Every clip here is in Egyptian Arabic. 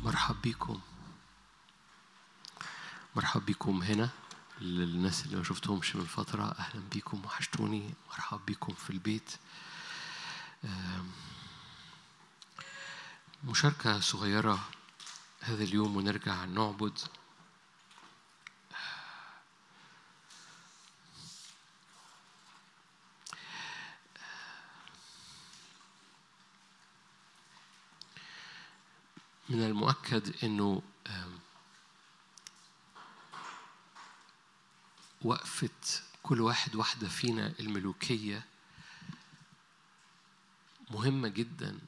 مرحب بيكم مرحب بيكم هنا للناس اللي ما شفتهمش من فترة أهلا بيكم وحشتوني مرحب بيكم في البيت آم، مشاركة صغيرة هذا اليوم ونرجع نعبد من المؤكد انه آم، وقفة كل واحد واحدة فينا الملوكية مهمة جدا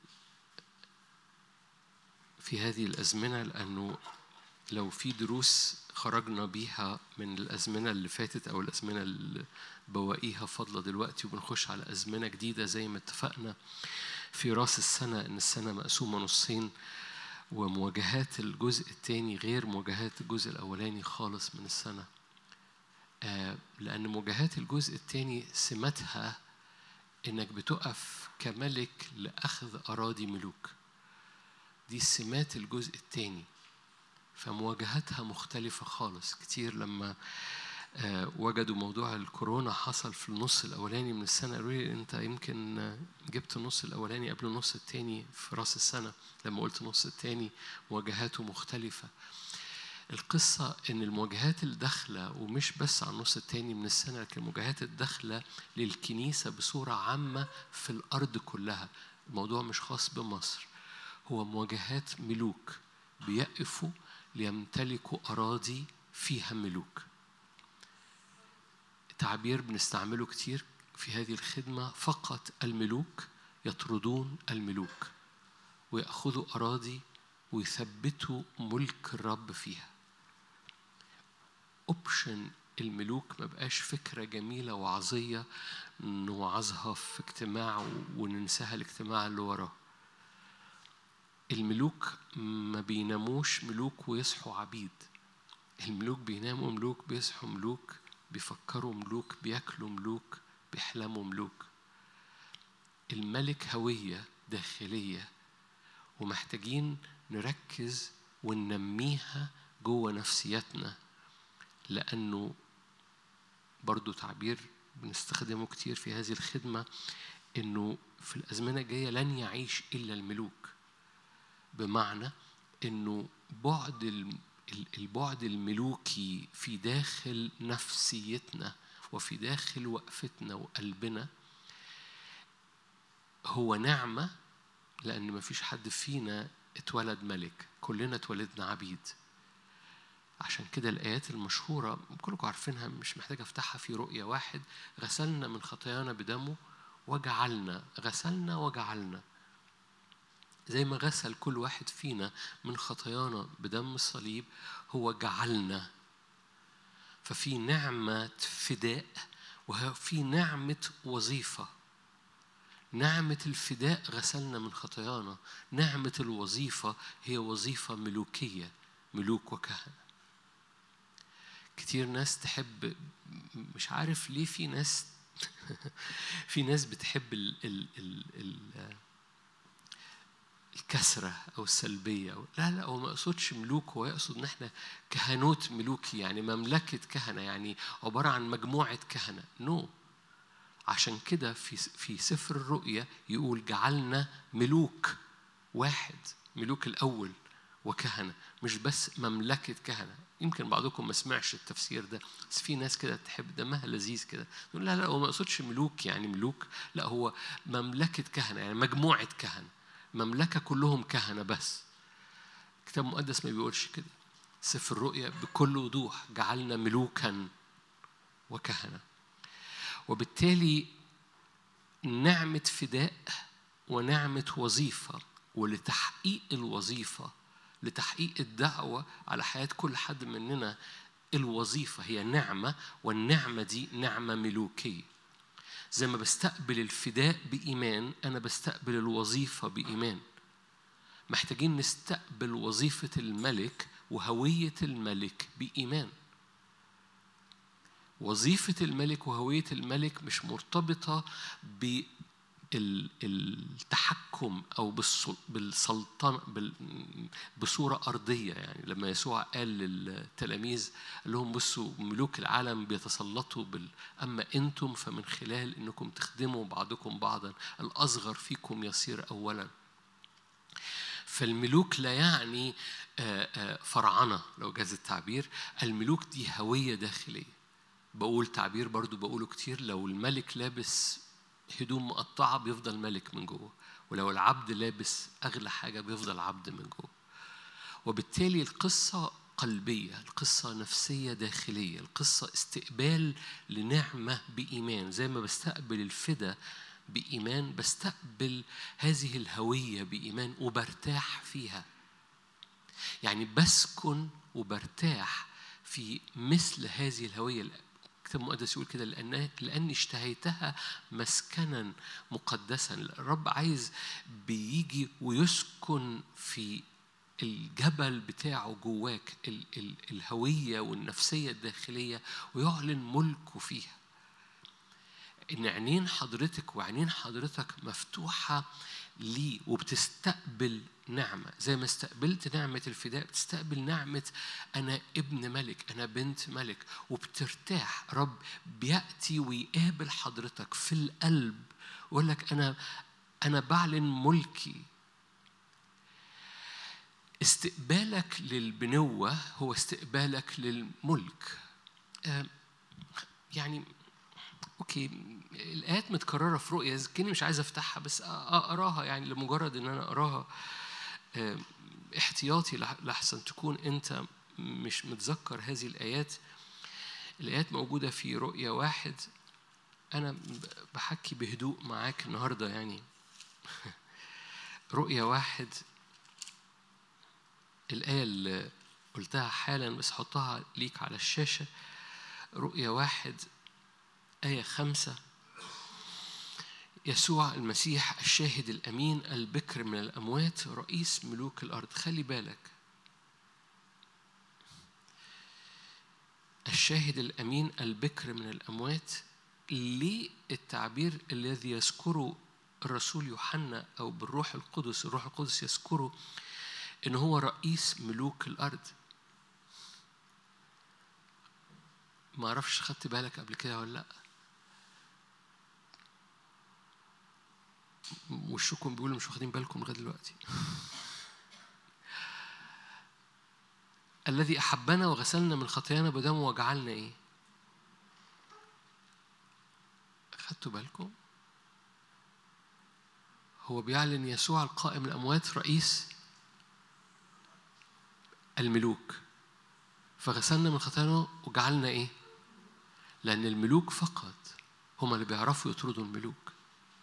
في هذه الأزمنة لأنه لو في دروس خرجنا بيها من الأزمنة اللي فاتت أو الأزمنة اللي بواقيها فاضلة دلوقتي وبنخش على أزمنة جديدة زي ما اتفقنا في راس السنة إن السنة مقسومة نصين ومواجهات الجزء الثاني غير مواجهات الجزء الأولاني خالص من السنة آه، لأن مواجهات الجزء الثاني سمتها إنك بتقف كملك لأخذ أراضي ملوك دي سمات الجزء الثاني فمواجهتها مختلفة خالص كتير لما آه، وجدوا موضوع الكورونا حصل في النص الأولاني من السنة قالوا لي أنت يمكن آه، جبت النص الأولاني قبل النص التاني في رأس السنة لما قلت النص التاني مواجهاته مختلفة القصة إن المواجهات الداخلة ومش بس على النص التاني من السنة لكن المواجهات الداخلة للكنيسة بصورة عامة في الأرض كلها الموضوع مش خاص بمصر هو مواجهات ملوك بيقفوا ليمتلكوا أراضي فيها ملوك تعبير بنستعمله كتير في هذه الخدمة فقط الملوك يطردون الملوك ويأخذوا أراضي ويثبتوا ملك الرب فيها اوبشن الملوك ما بقاش فكرة جميلة وعظية نوعظها في اجتماع وننساها الاجتماع اللي وراه الملوك ما بيناموش ملوك ويصحوا عبيد الملوك بيناموا ملوك بيصحوا ملوك بيفكروا ملوك بياكلوا ملوك بيحلموا ملوك الملك هوية داخلية ومحتاجين نركز وننميها جوه نفسياتنا لأنه برضو تعبير بنستخدمه كتير في هذه الخدمة إنه في الأزمنة الجاية لن يعيش إلا الملوك بمعنى إنه بعد الم- ال- البعد الملوكي في داخل نفسيتنا وفي داخل وقفتنا وقلبنا هو نعمة لأن مفيش حد فينا اتولد ملك كلنا اتولدنا عبيد عشان كده الآيات المشهورة كلكم عارفينها مش محتاج أفتحها في رؤية واحد غسلنا من خطايانا بدمه وجعلنا غسلنا وجعلنا زي ما غسل كل واحد فينا من خطايانا بدم الصليب هو جعلنا ففي نعمة فداء وفي نعمة وظيفة نعمة الفداء غسلنا من خطايانا نعمة الوظيفة هي وظيفة ملوكية ملوك وكهنة كتير ناس تحب مش عارف ليه في ناس في ناس بتحب ال ال ال ال الكسرة أو السلبية أو لا لا هو ما يقصدش ملوك هو يقصد إن إحنا كهنوت ملوكي يعني مملكة كهنة يعني عبارة عن مجموعة كهنة نو no. عشان كده في في سفر الرؤيا يقول جعلنا ملوك واحد ملوك الأول وكهنة مش بس مملكة كهنة يمكن بعضكم ما سمعش التفسير ده بس في ناس كده تحب دمها لذيذ كده تقول لا لا هو ما يقصدش ملوك يعني ملوك لا هو مملكة كهنة يعني مجموعة كهنة مملكة كلهم كهنة بس الكتاب المقدس ما بيقولش كده سفر الرؤيا بكل وضوح جعلنا ملوكا وكهنة وبالتالي نعمة فداء ونعمة وظيفة ولتحقيق الوظيفة لتحقيق الدعوة على حياة كل حد مننا الوظيفة هي نعمة والنعمة دي نعمة ملوكية زي ما بستقبل الفداء بإيمان أنا بستقبل الوظيفة بإيمان محتاجين نستقبل وظيفة الملك وهوية الملك بإيمان وظيفة الملك وهوية الملك مش مرتبطة التحكم او بالسلطنه بصوره ارضيه يعني لما يسوع قال للتلاميذ قال لهم بصوا ملوك العالم بيتسلطوا بال اما انتم فمن خلال انكم تخدموا بعضكم بعضا الاصغر فيكم يصير اولا فالملوك لا يعني فرعنه لو جاز التعبير الملوك دي هويه داخليه بقول تعبير برضو بقوله كتير لو الملك لابس هدوم مقطعة بيفضل ملك من جوه ولو العبد لابس أغلى حاجة بيفضل عبد من جوه وبالتالي القصة قلبية القصة نفسية داخلية القصة استقبال لنعمة بإيمان زي ما بستقبل الفدا بإيمان بستقبل هذه الهوية بإيمان وبرتاح فيها يعني بسكن وبرتاح في مثل هذه الهوية الكتاب المقدس يقول كده لأن لأني اشتهيتها مسكنا مقدسا الرب عايز بيجي ويسكن في الجبل بتاعه جواك ال ال الهوية والنفسية الداخلية ويعلن ملكه فيها إن عينين حضرتك وعينين حضرتك مفتوحة ليه وبتستقبل نعمة زي ما استقبلت نعمة الفداء بتستقبل نعمة أنا ابن ملك أنا بنت ملك وبترتاح رب بيأتي ويقابل حضرتك في القلب ويقول لك أنا أنا بعلن ملكي استقبالك للبنوة هو استقبالك للملك يعني اوكي الايات متكرره في رؤيا كني مش عايز افتحها بس اقراها يعني لمجرد ان انا اقراها احتياطي لحسن تكون انت مش متذكر هذه الايات الايات موجوده في رؤيا واحد انا بحكي بهدوء معاك النهارده يعني رؤيا واحد الآية اللي قلتها حالا بس حطها ليك على الشاشة رؤيا واحد آية خمسة يسوع المسيح الشاهد الأمين البكر من الأموات رئيس ملوك الأرض خلي بالك الشاهد الأمين البكر من الأموات ليه التعبير الذي يذكره الرسول يوحنا أو بالروح القدس الروح القدس يذكره إن هو رئيس ملوك الأرض ما أعرفش خدت بالك قبل كده ولا لأ وشكم بيقولوا مش واخدين بالكم لغايه دلوقتي الذي احبنا وغسلنا من خطايانا بدمه وجعلنا ايه خدتوا بالكم هو بيعلن يسوع القائم الاموات رئيس الملوك فغسلنا من خطايانا وجعلنا ايه لان الملوك فقط هم اللي بيعرفوا يطردوا الملوك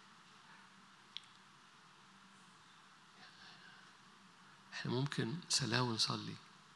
احنا ممكن سلام ونصلي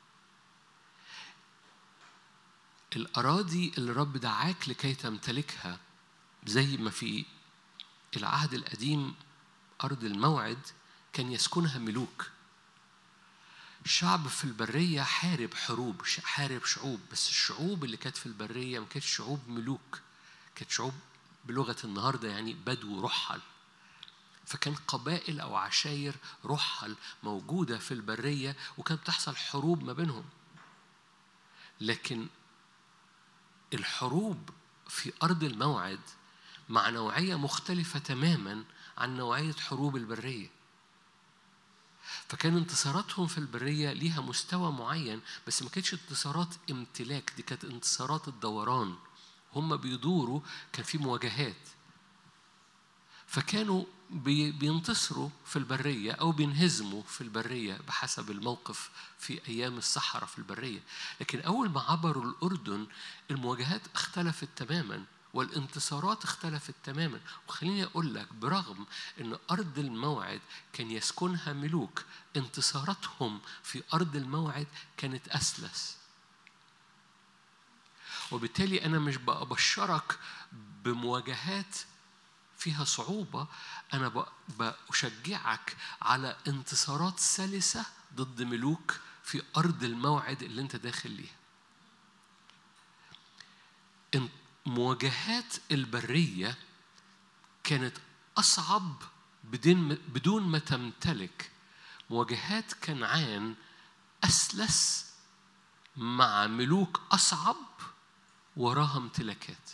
الأراضي اللي الرب دعاك لكي تمتلكها زي ما في العهد القديم أرض الموعد كان يسكنها ملوك شعب في البرية حارب حروب حارب شعوب بس الشعوب اللي كانت في البرية ما كانتش شعوب ملوك كانت شعوب بلغة النهاردة يعني بدو رحل فكان قبائل أو عشاير رحل موجودة في البرية وكانت بتحصل حروب ما بينهم لكن الحروب في أرض الموعد مع نوعية مختلفة تماما عن نوعية حروب البرية فكان انتصاراتهم في البرية ليها مستوى معين بس ما كانتش انتصارات امتلاك دي كانت انتصارات الدوران هم بيدوروا كان في مواجهات فكانوا بينتصروا في البرية أو بينهزموا في البرية بحسب الموقف في أيام الصحراء في البرية لكن أول ما عبروا الأردن المواجهات اختلفت تماما والانتصارات اختلفت تماما وخليني أقول لك برغم أن أرض الموعد كان يسكنها ملوك انتصاراتهم في أرض الموعد كانت أسلس وبالتالي أنا مش بأبشرك بمواجهات فيها صعوبة أنا بشجعك على انتصارات سلسة ضد ملوك في أرض الموعد اللي أنت داخل ليها مواجهات البرية كانت أصعب بدون بدون ما تمتلك مواجهات كنعان أسلس مع ملوك أصعب وراها امتلاكات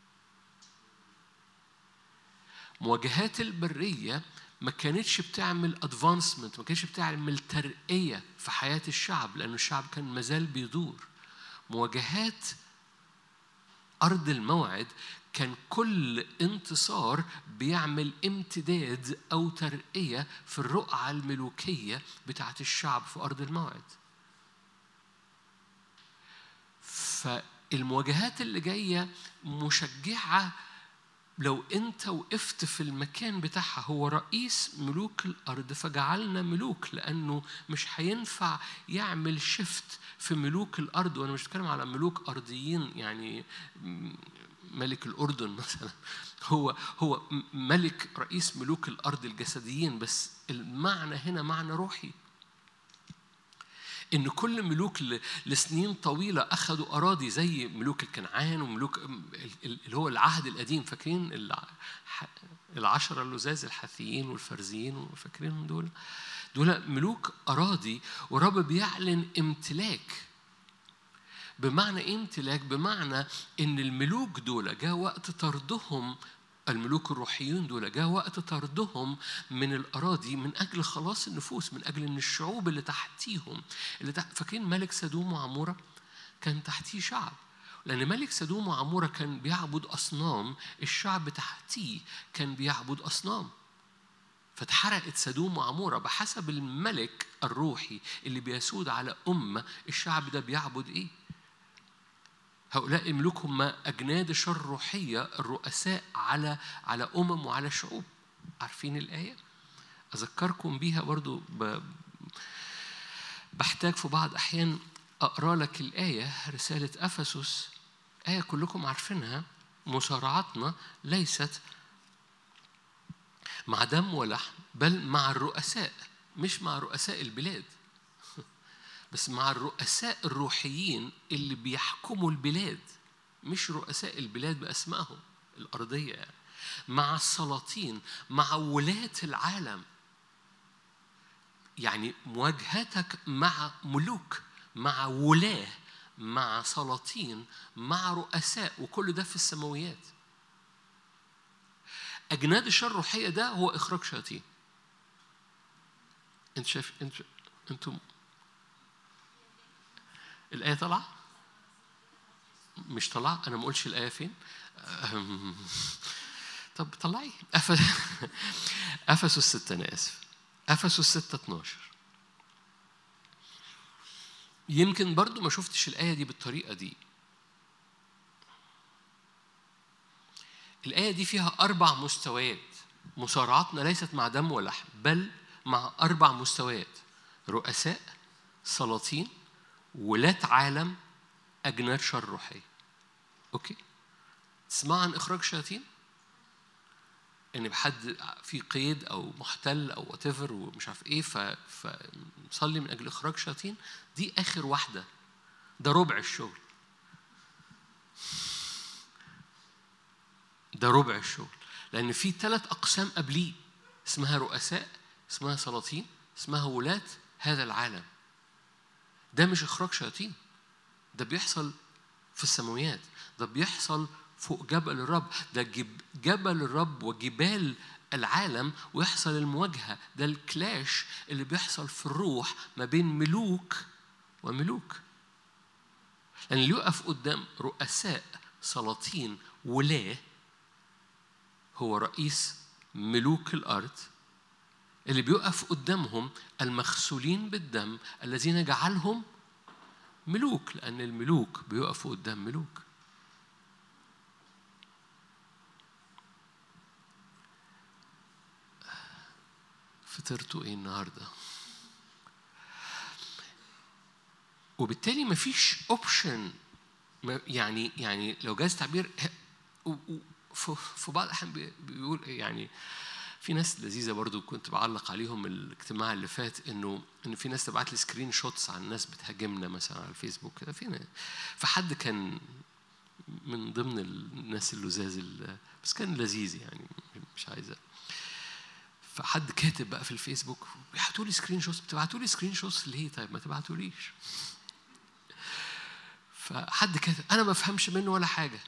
مواجهات البرية ما كانتش بتعمل ادفانسمنت ما كانتش بتعمل ترقية في حياة الشعب لأن الشعب كان مازال بيدور مواجهات أرض الموعد كان كل انتصار بيعمل امتداد أو ترقية في الرقعة الملوكية بتاعة الشعب في أرض الموعد فالمواجهات اللي جاية مشجعة لو انت وقفت في المكان بتاعها هو رئيس ملوك الارض فجعلنا ملوك لانه مش هينفع يعمل شيفت في ملوك الارض وانا مش بتكلم على ملوك ارضيين يعني ملك الاردن مثلا هو هو ملك رئيس ملوك الارض الجسديين بس المعنى هنا معنى روحي ان كل ملوك لسنين طويله اخذوا اراضي زي ملوك الكنعان وملوك اللي هو العهد القديم فاكرين العشره اللزاز الحثيين والفرزيين فاكرينهم دول دول ملوك اراضي ورب بيعلن امتلاك بمعنى ايه امتلاك بمعنى ان الملوك دول جاء وقت طردهم الملوك الروحيين دول جاء وقت طردهم من الأراضي من أجل خلاص النفوس من أجل أن الشعوب اللي تحتيهم اللي تحت فاكرين ملك سدوم وعمورة كان تحتيه شعب لأن ملك سدوم وعمورة كان بيعبد أصنام الشعب تحتيه كان بيعبد أصنام فاتحرقت سدوم وعمورة بحسب الملك الروحي اللي بيسود على أمة الشعب ده بيعبد إيه هؤلاء الملوك هم أجناد الشر الروحية الرؤساء على على أمم وعلى شعوب عارفين الآية؟ أذكركم بيها برضو ب... بحتاج في بعض أحيان أقرأ لك الآية رسالة أفسس آية كلكم عارفينها مصارعتنا ليست مع دم ولحم بل مع الرؤساء مش مع رؤساء البلاد بس مع الرؤساء الروحيين اللي بيحكموا البلاد مش رؤساء البلاد بأسمائهم الأرضية يعني. مع السلاطين مع ولاة العالم يعني مواجهتك مع ملوك مع ولاة مع سلاطين مع رؤساء وكل ده في السماويات أجناد الشر الروحية ده هو إخراج شياطين أنت شايف أنت أنتم الآية طالعة؟ مش طالعة؟ أنا ما أقولش الآية فين؟ طب طلعي أفسس ستة أنا آسف أفسس ستة 12 يمكن برضو ما شفتش الآية دي بالطريقة دي الآية دي فيها أربع مستويات مصارعتنا ليست مع دم ولحم بل مع أربع مستويات رؤساء سلاطين ولاة عالم أجناد شر روحية أوكي تسمع عن إخراج شياطين ان بحد في قيد او محتل او وات ومش عارف ايه فنصلي من اجل اخراج شياطين دي اخر واحده ده ربع الشغل ده ربع الشغل لان في ثلاث اقسام قبليه اسمها رؤساء اسمها سلاطين اسمها ولاة هذا العالم ده مش إخراج شياطين ده بيحصل في السماويات ده بيحصل فوق جبل الرب ده جبل الرب وجبال العالم ويحصل المواجهة ده الكلاش اللي بيحصل في الروح ما بين ملوك وملوك لأن اللي يقف قدام رؤساء سلاطين ولاة هو رئيس ملوك الأرض اللي بيقف قدامهم المغسولين بالدم الذين جعلهم ملوك لأن الملوك بيقفوا قدام ملوك فطرتوا ايه النهارده وبالتالي مفيش اوبشن يعني يعني لو جاز تعبير في بعض الاحيان بيقول يعني في ناس لذيذه برضو كنت بعلق عليهم الاجتماع اللي فات انه ان في ناس تبعت لي سكرين شوتس عن ناس بتهاجمنا مثلا على الفيسبوك كده في فحد كان من ضمن الناس اللزاز ال- بس كان لذيذ يعني مش عايزه فحد كاتب بقى في الفيسبوك بيبعتوا لي سكرين شوتس بتبعتوا لي سكرين شوتس ليه طيب ما تبعتوليش فحد كاتب انا ما بفهمش منه ولا حاجه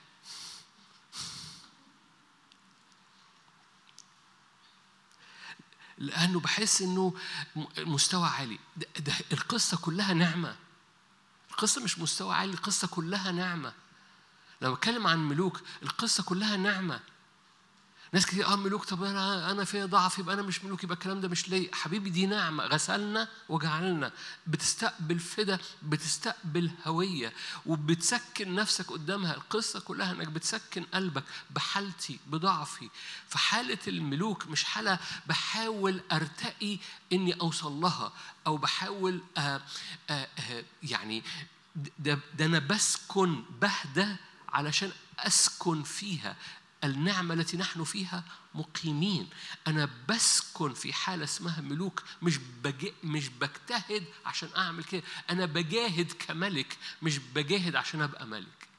لانه بحس انه م- مستوى عالي ده, ده القصه كلها نعمه القصه مش مستوى عالي القصه كلها نعمه لما بتكلم عن ملوك القصه كلها نعمه ناس كتير اه ملوك طب انا انا في ضعف يبقى انا مش ملوك يبقى الكلام ده مش ليا حبيبي دي نعمه غسلنا وجعلنا بتستقبل فدا بتستقبل هويه وبتسكن نفسك قدامها القصه كلها انك بتسكن قلبك بحالتي بضعفي في حاله الملوك مش حاله بحاول ارتقي اني اوصل لها او بحاول آه آه آه يعني ده, ده انا بسكن بهدى علشان اسكن فيها النعمة التي نحن فيها مقيمين أنا بسكن في حالة اسمها ملوك مش بج... مش بجتهد عشان أعمل كده أنا بجاهد كملك مش بجاهد عشان أبقى ملك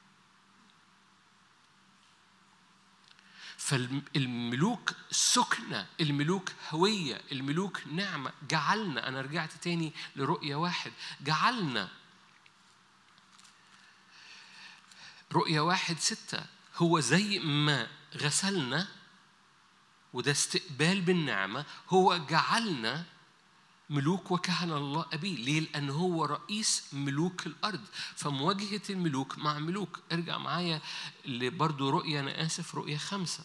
فالملوك سكنة الملوك هوية الملوك نعمة جعلنا أنا رجعت تاني لرؤية واحد جعلنا رؤية واحد ستة هو زي ما غسلنا وده استقبال بالنعمة هو جعلنا ملوك وكهنة الله أبيه ليه؟ لأن هو رئيس ملوك الأرض فمواجهة الملوك مع ملوك ارجع معايا برضه رؤية أنا آسف رؤية خمسة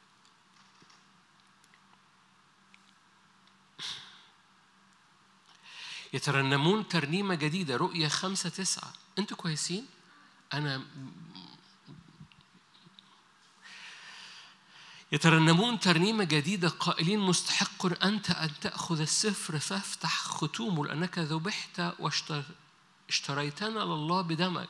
يترنمون ترنيمة جديدة رؤية خمسة تسعة أنتوا كويسين؟ أنا يترنمون ترنيمة جديدة قائلين مستحق أنت أن تأخذ السفر فافتح ختومه لأنك ذبحت واشتريتنا لله بدمك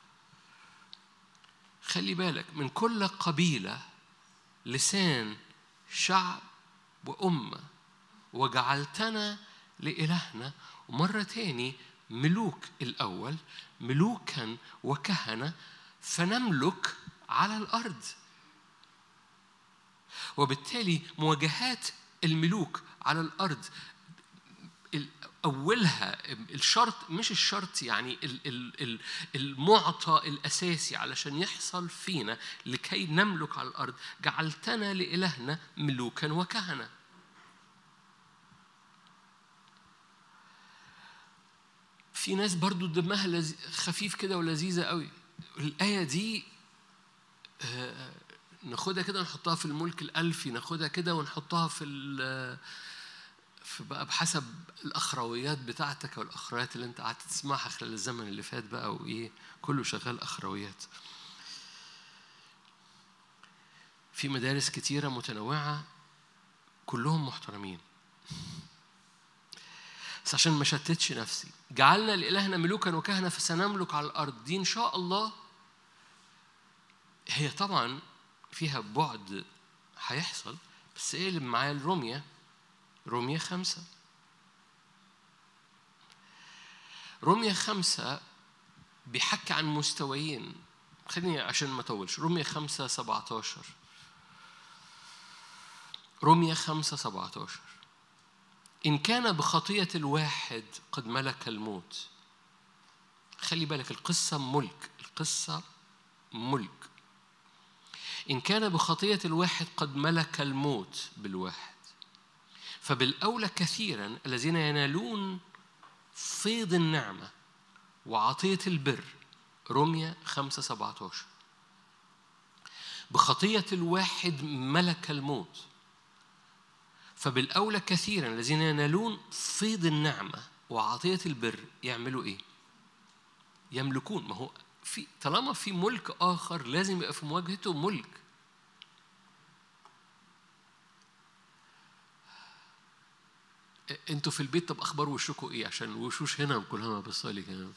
خلي بالك من كل قبيلة لسان شعب وأمة وجعلتنا لإلهنا ومرة تاني ملوك الأول ملوكا وكهنة فنملك على الأرض وبالتالي مواجهات الملوك على الارض اولها الشرط مش الشرط يعني المعطى الاساسي علشان يحصل فينا لكي نملك على الارض جعلتنا لالهنا ملوكا وكهنه في ناس برضو دمها لز... خفيف كده ولذيذه قوي الايه دي آه ناخدها كده نحطها في الملك الألفي ناخدها كده ونحطها في في بقى بحسب الأخرويات بتاعتك أو الأخرويات اللي أنت قعدت تسمعها خلال الزمن اللي فات بقى وإيه كله شغال أخرويات في مدارس كتيرة متنوعة كلهم محترمين بس عشان ما شتتش نفسي جعلنا لإلهنا ملوكا وكهنة فسنملك على الأرض دي إن شاء الله هي طبعا فيها بعد هيحصل بس اقلب معايا الرومية رومية خمسة رومية خمسة بيحكي عن مستويين خليني عشان ما اطولش رومية خمسة سبعة عشر رومية خمسة سبعة عشر إن كان بخطية الواحد قد ملك الموت خلي بالك القصة ملك القصة ملك إن كان بخطية الواحد قد ملك الموت بالواحد فبالأولى كثيرا الذين ينالون فيض النعمة وعطية البر رمية خمسة سبعة عشر بخطية الواحد ملك الموت فبالأولى كثيرا الذين ينالون فيض النعمة وعطية البر يعملوا إيه؟ يملكون ما هو في طالما في ملك آخر لازم يبقى في مواجهته ملك انتوا في البيت طب اخبار وشكوا ايه عشان الوشوش هنا كلها بصالي كده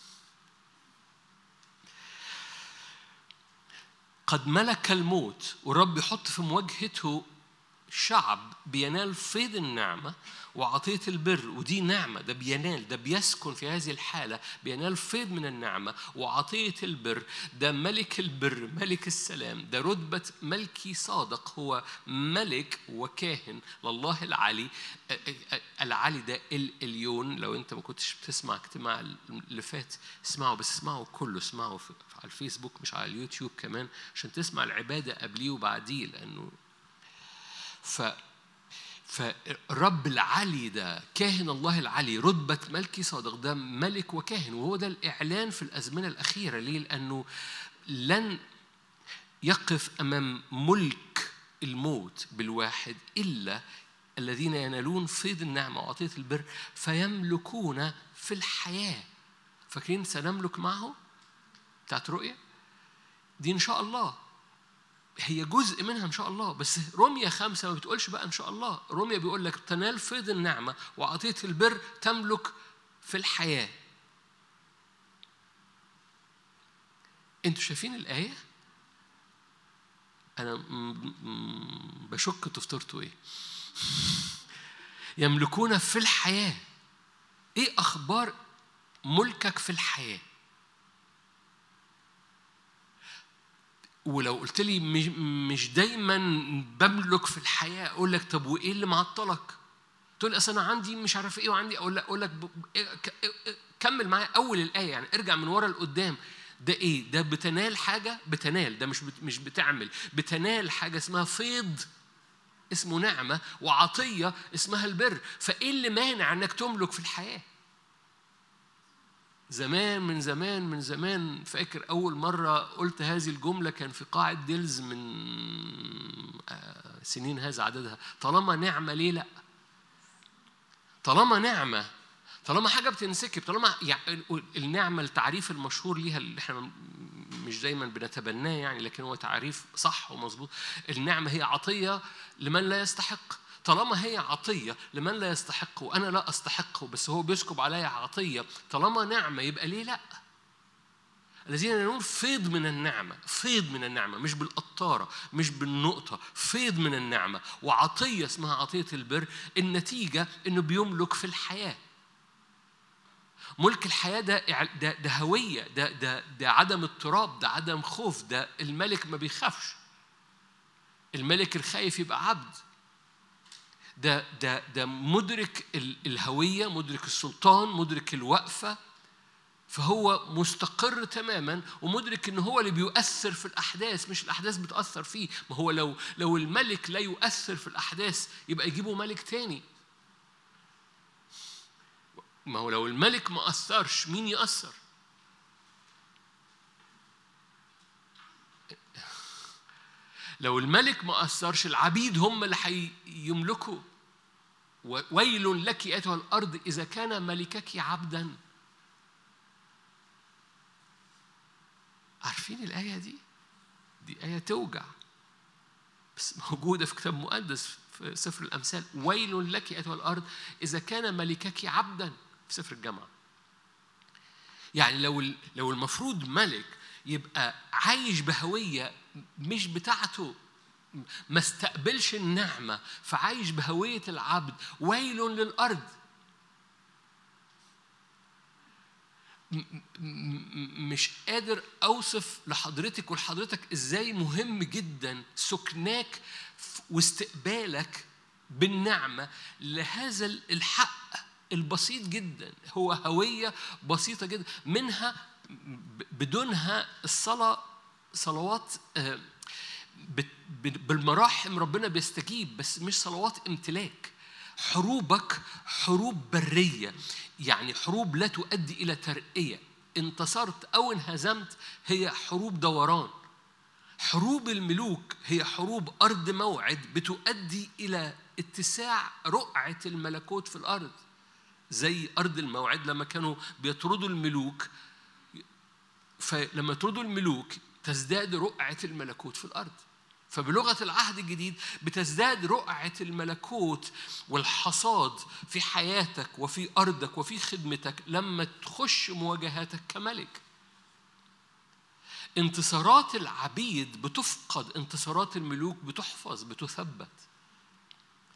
قد ملك الموت والرب يحط في مواجهته شعب بينال فيض النعمة وعطية البر ودي نعمة ده بينال ده بيسكن في هذه الحالة بينال فيض من النعمة وعطية البر ده ملك البر ملك السلام ده رتبة ملكي صادق هو ملك وكاهن لله العلي العلي ده الاليون لو انت ما كنتش بتسمع اجتماع اللي فات اسمعه بس اسمعه كله اسمعه على الفيسبوك مش على اليوتيوب كمان عشان تسمع العبادة قبليه وبعديه لأنه ف فرب العلي ده كاهن الله العلي رتبة ملكي صادق ده ملك وكاهن وهو ده الإعلان في الأزمنة الأخيرة ليه؟ لأنه لن يقف أمام ملك الموت بالواحد إلا الذين ينالون فيض النعمة وعطية البر فيملكون في الحياة فاكرين سنملك معه بتاعت رؤية دي إن شاء الله هي جزء منها ان شاء الله بس روميا خمسة ما بتقولش بقى ان شاء الله روميا بيقول لك تنال فيض النعمة وعطية البر تملك في الحياة انتوا شايفين الآية؟ أنا بشك تفطرتوا إيه؟ يملكون في الحياة إيه أخبار ملكك في الحياة؟ ولو قلت لي مش دايما بملك في الحياه اقول لك طب وايه اللي معطلك؟ تقول لي اصل انا عندي مش عارف ايه وعندي اقول لك اقول لك كمل معايا اول الايه يعني ارجع من ورا لقدام ده ايه؟ ده بتنال حاجه بتنال ده مش مش بتعمل بتنال حاجه اسمها فيض اسمه نعمه وعطيه اسمها البر فايه اللي مانع انك تملك في الحياه؟ زمان من زمان من زمان فاكر أول مرة قلت هذه الجملة كان في قاعة ديلز من سنين هذا عددها طالما نعمة ليه لأ طالما نعمة طالما حاجة بتنسكب طالما يعني النعمة التعريف المشهور ليها اللي احنا مش دايما بنتبناه يعني لكن هو تعريف صح ومظبوط النعمة هي عطية لمن لا يستحق طالما هي عطية لمن لا يستحق وأنا لا أستحقه بس هو بيسكب عليا عطية طالما نعمة يبقى ليه لأ الذين ينالون فيض من النعمة فيض من النعمة مش بالقطارة مش بالنقطة فيض من النعمة وعطية اسمها عطية البر النتيجة إنه بيملك في الحياة ملك الحياة ده ده, ده هوية ده ده ده عدم اضطراب ده عدم خوف ده الملك ما بيخافش الملك الخايف يبقى عبد ده ده ده مدرك الهويه مدرك السلطان مدرك الوقفه فهو مستقر تماما ومدرك ان هو اللي بيؤثر في الاحداث مش الاحداث بتاثر فيه ما هو لو لو الملك لا يؤثر في الاحداث يبقى يجيبوا ملك تاني ما هو لو الملك ما اثرش مين ياثر لو الملك ما اثرش العبيد هم اللي هيملكوا ويل لك أيتها الأرض إذا كان ملكك عبدا عارفين الآية دي؟ دي آية توجع بس موجودة في كتاب مقدس في سفر الأمثال ويل لك أيتها الأرض إذا كان ملكك عبدا في سفر الجامعة يعني لو لو المفروض ملك يبقى عايش بهوية مش بتاعته ما استقبلش النعمة فعايش بهوية العبد ويل للأرض مش قادر أوصف لحضرتك ولحضرتك إزاي مهم جدا سكناك واستقبالك بالنعمة لهذا الحق البسيط جدا هو هوية بسيطة جدا منها بدونها الصلاة صلوات بالمراحم ربنا بيستجيب بس مش صلوات امتلاك حروبك حروب برية يعني حروب لا تؤدي إلى ترقية انتصرت أو انهزمت هي حروب دوران حروب الملوك هي حروب أرض موعد بتؤدي إلى اتساع رقعة الملكوت في الأرض زي أرض الموعد لما كانوا بيطردوا الملوك فلما يطردوا الملوك تزداد رقعة الملكوت في الأرض فبلغة العهد الجديد بتزداد رقعة الملكوت والحصاد في حياتك وفي أرضك وفي خدمتك لما تخش مواجهاتك كملك انتصارات العبيد بتفقد انتصارات الملوك بتحفظ بتثبت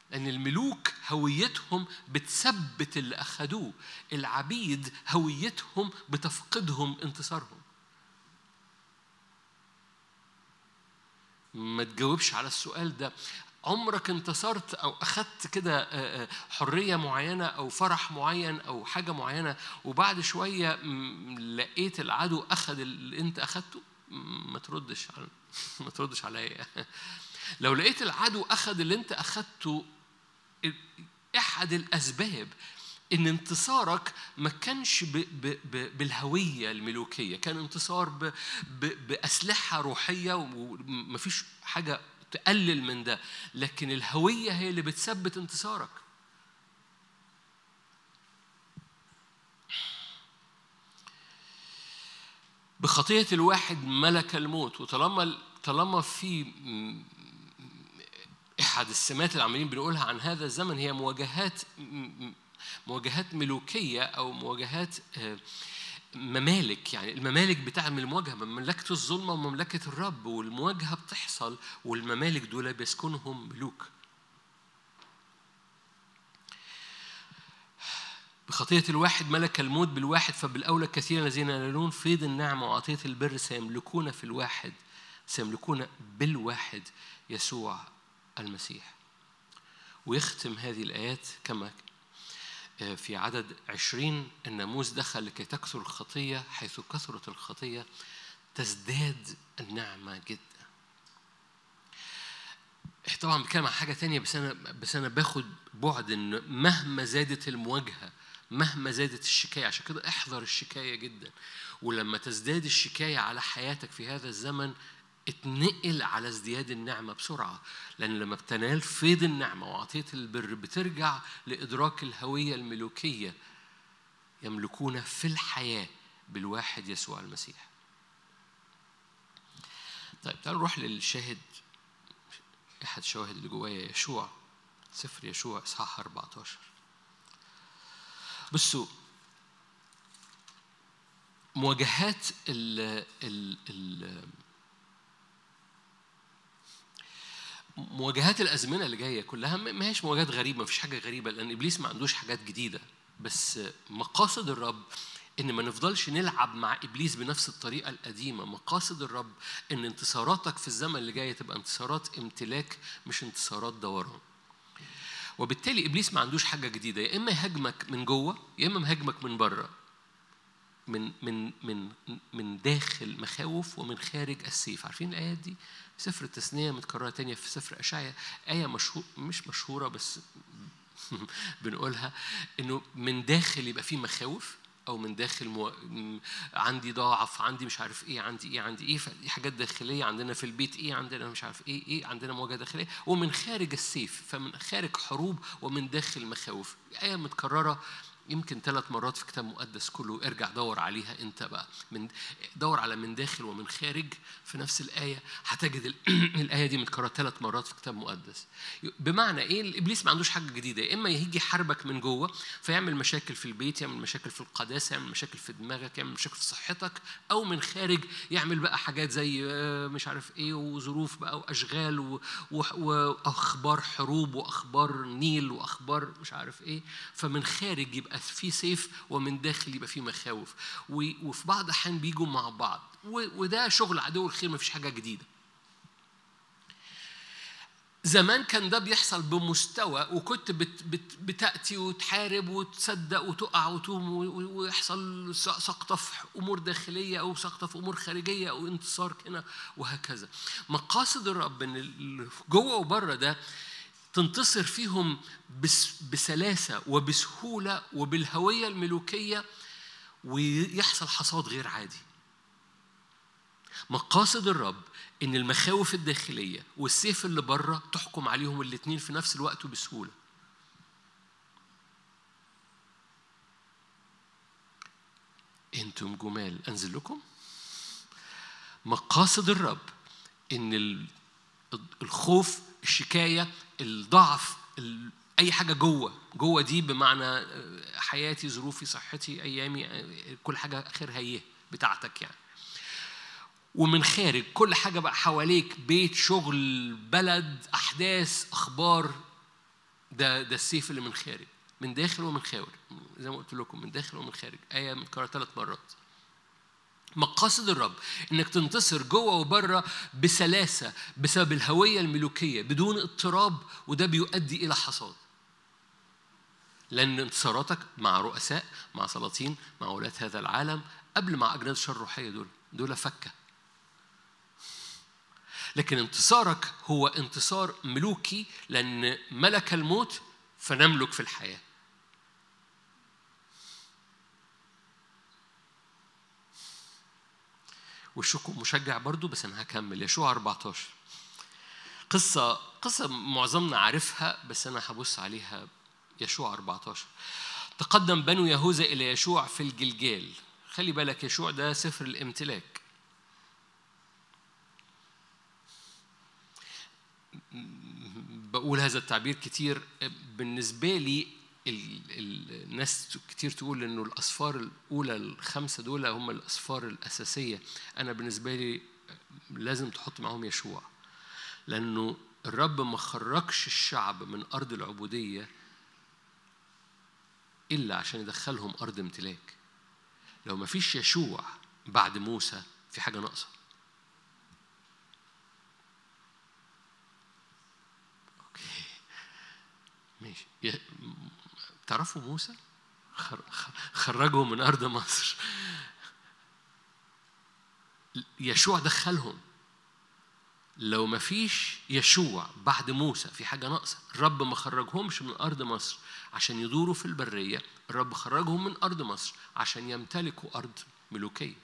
لأن الملوك هويتهم بتثبت اللي أخدوه العبيد هويتهم بتفقدهم انتصارهم ما تجاوبش على السؤال ده عمرك انتصرت او اخذت كده آه، آه، حريه معينه او فرح معين او حاجه معينه وبعد شويه لقيت العدو اخذ اللي انت اخذته ما تردش على ما تردش عليا لو لقيت العدو اخذ اللي انت اخذته احد الاسباب ان انتصارك ما كانش ب ب ب بالهويه الملوكيه كان انتصار ب ب باسلحه روحيه ومفيش حاجه تقلل من ده لكن الهويه هي اللي بتثبت انتصارك بخطيه الواحد ملك الموت وطالما طالما في احد السمات اللي عمالين بنقولها عن هذا الزمن هي مواجهات مواجهات ملوكيه او مواجهات آه، ممالك يعني الممالك بتعمل المواجهه مملكه الظلمه ومملكه الرب والمواجهه بتحصل والممالك دول بيسكنهم ملوك بخطية الواحد ملك الموت بالواحد فبالأولى كثيرا الذين ينالون فيض النعمة وعطية البر سيملكون في الواحد سيملكون بالواحد يسوع المسيح ويختم هذه الآيات كما آه، في عدد عشرين الناموس دخل لكي تكثر الخطية حيث كثرت الخطية تزداد النعمة جدا طبعا بتكلم عن حاجة تانية بس أنا بس أنا باخد بعد إن مهما زادت المواجهة مهما زادت الشكاية عشان كده احذر الشكاية جدا ولما تزداد الشكاية على حياتك في هذا الزمن اتنقل على ازدياد النعمة بسرعة لأن لما بتنال فيض النعمة وعطية البر بترجع لإدراك الهوية الملوكية يملكون في الحياة بالواحد يسوع المسيح طيب تعالوا نروح للشاهد أحد الشواهد اللي جوايا يشوع سفر يشوع إصحاح 14 بصوا مواجهات ال ال ال مواجهات الازمنه اللي جايه كلها ما هيش مواجهات غريبه ما فيش حاجه غريبه لان ابليس ما عندوش حاجات جديده بس مقاصد الرب ان ما نفضلش نلعب مع ابليس بنفس الطريقه القديمه مقاصد الرب ان انتصاراتك في الزمن اللي جاي تبقى انتصارات امتلاك مش انتصارات دوران وبالتالي ابليس ما عندوش حاجه جديده يا اما يهاجمك من جوه يا اما يهاجمك من بره من من من من داخل مخاوف ومن خارج السيف عارفين الايات دي سفر التثنية متكررة تانية في سفر أشعيا آية مشهور مش مشهورة بس بنقولها إنه من داخل يبقى فيه مخاوف او من داخل مو... عندي ضعف عندي مش عارف ايه عندي ايه عندي ايه فدي حاجات داخليه عندنا في البيت ايه عندنا مش عارف ايه ايه عندنا مواجهه داخليه ومن خارج السيف فمن خارج حروب ومن داخل مخاوف ايه متكرره يمكن ثلاث مرات في كتاب مقدس كله ارجع دور عليها انت بقى من دور على من داخل ومن خارج في نفس الايه هتجد الايه دي متكرره ثلاث مرات في كتاب مقدس بمعنى ايه الابليس ما عندوش حاجه جديده يا اما يجي يحاربك من جوه فيعمل مشاكل في البيت يعمل مشاكل في القداسه يعمل مشاكل في دماغك يعمل مشاكل في صحتك او من خارج يعمل بقى حاجات زي آه، مش عارف ايه وظروف بقى واشغال واخبار حروب واخبار نيل واخبار مش عارف ايه فمن خارج يبقى يبقى في سيف ومن داخل يبقى في مخاوف وفي بعض الأحيان بيجوا مع بعض وده شغل عدو الخير ما فيش حاجة جديدة زمان كان ده بيحصل بمستوى وكنت بت بت بتأتي وتحارب وتصدق وتقع وتوم ويحصل سقطة في أمور داخلية أو سقطة في أمور خارجية أو انتصار هنا وهكذا مقاصد الرب إن جوه وبره ده تنتصر فيهم بسلاسة وبسهولة وبالهوية الملوكية ويحصل حصاد غير عادي مقاصد الرب ان المخاوف الداخليه والسيف اللي بره تحكم عليهم الاثنين في نفس الوقت وبسهوله انتم جمال انزل لكم مقاصد الرب ان الخوف الشكايه الضعف اي حاجه جوه جوه دي بمعنى آه، حياتي ظروفي صحتي ايامي آه، كل حاجه اخرها ايه بتاعتك يعني ومن خارج كل حاجه بقى حواليك بيت شغل بلد احداث اخبار ده ده السيف اللي من خارج من داخل ومن خارج زي ما قلت لكم من داخل ومن خارج آية متكررة ثلاث مرات مقاصد الرب انك تنتصر جوه وبره بسلاسه بسبب الهويه الملوكيه بدون اضطراب وده بيؤدي الى حصاد لان انتصاراتك مع رؤساء مع سلاطين مع ولاة هذا العالم قبل مع اجناد الشر الروحيه دول دول فكه لكن انتصارك هو انتصار ملوكي لان ملك الموت فنملك في الحياه وشكم مشجع برضو بس انا هكمل يشوع 14 قصة قصة معظمنا عارفها بس أنا هبص عليها يشوع 14 تقدم بنو يهوذا إلى يشوع في الجلجال خلي بالك يشوع ده سفر الامتلاك بقول هذا التعبير كتير بالنسبة لي الناس كتير تقول انه الاصفار الاولى الخمسه دول هم الاصفار الاساسيه انا بالنسبه لي لازم تحط معاهم يشوع لانه الرب ما خرجش الشعب من ارض العبوديه الا عشان يدخلهم ارض امتلاك لو ما فيش يشوع بعد موسى في حاجه ناقصه اوكي ماشي تعرفوا موسى خرجهم من أرض مصر يشوع دخلهم لو ما فيش يشوع بعد موسى في حاجة ناقصة الرب ما خرجهمش من أرض مصر عشان يدوروا في البرية الرب خرجهم من أرض مصر عشان يمتلكوا أرض ملوكية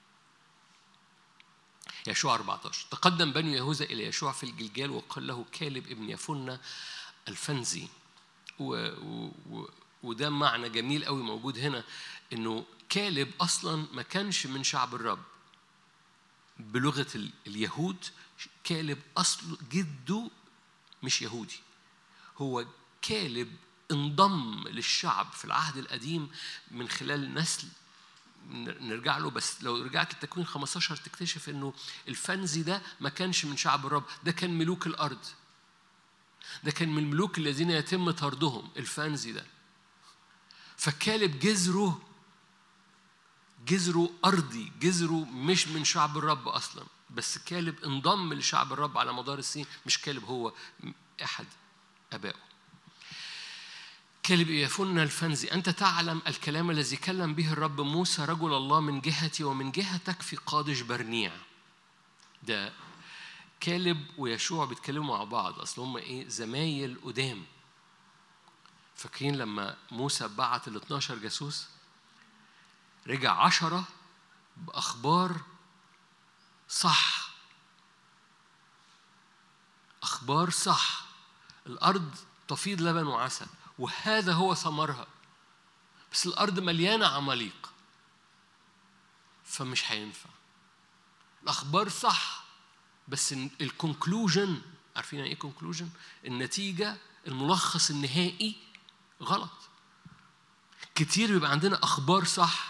يشوع 14 تقدم بنو يهوذا إلى يشوع في الجلجال وقال له كالب ابن يفنة الفنزي و... و... وده معنى جميل قوي موجود هنا انه كالب اصلا ما كانش من شعب الرب بلغه اليهود كالب اصل جده مش يهودي هو كالب انضم للشعب في العهد القديم من خلال نسل نرجع له بس لو رجعت التكوين 15 تكتشف انه الفنزي ده ما كانش من شعب الرب ده كان ملوك الارض ده كان من الملوك الذين يتم طردهم الفانزي ده فكالب جذره جذره أرضي جذره مش من شعب الرب أصلا بس كالب انضم لشعب الرب على مدار السنين مش كالب هو أحد أبائه كالب يفن الفنزي أنت تعلم الكلام الذي كلم به الرب موسى رجل الله من جهتي ومن جهتك في قادش برنيع ده كالب ويشوع بيتكلموا مع بعض اصل هم ايه زمايل قدام فاكرين لما موسى بعت ال 12 جاسوس رجع عشرة بأخبار صح أخبار صح الأرض تفيض لبن وعسل وهذا هو ثمرها بس الأرض مليانة عماليق فمش هينفع الأخبار صح بس الكونكلوجن عارفين يعني ايه كونكلوجن؟ النتيجة الملخص النهائي غلط. كتير بيبقى عندنا أخبار صح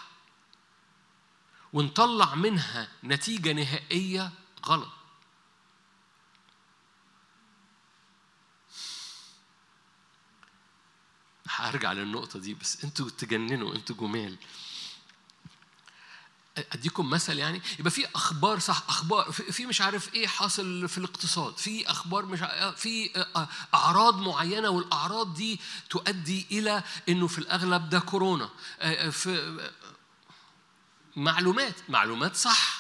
ونطلع منها نتيجة نهائية غلط. هرجع للنقطة دي بس انتوا تجننوا انتوا جمال. اديكم مثل يعني يبقى في اخبار صح اخبار في مش عارف ايه حاصل في الاقتصاد في اخبار مش في اعراض معينه والاعراض دي تؤدي الى انه في الاغلب ده كورونا في معلومات معلومات صح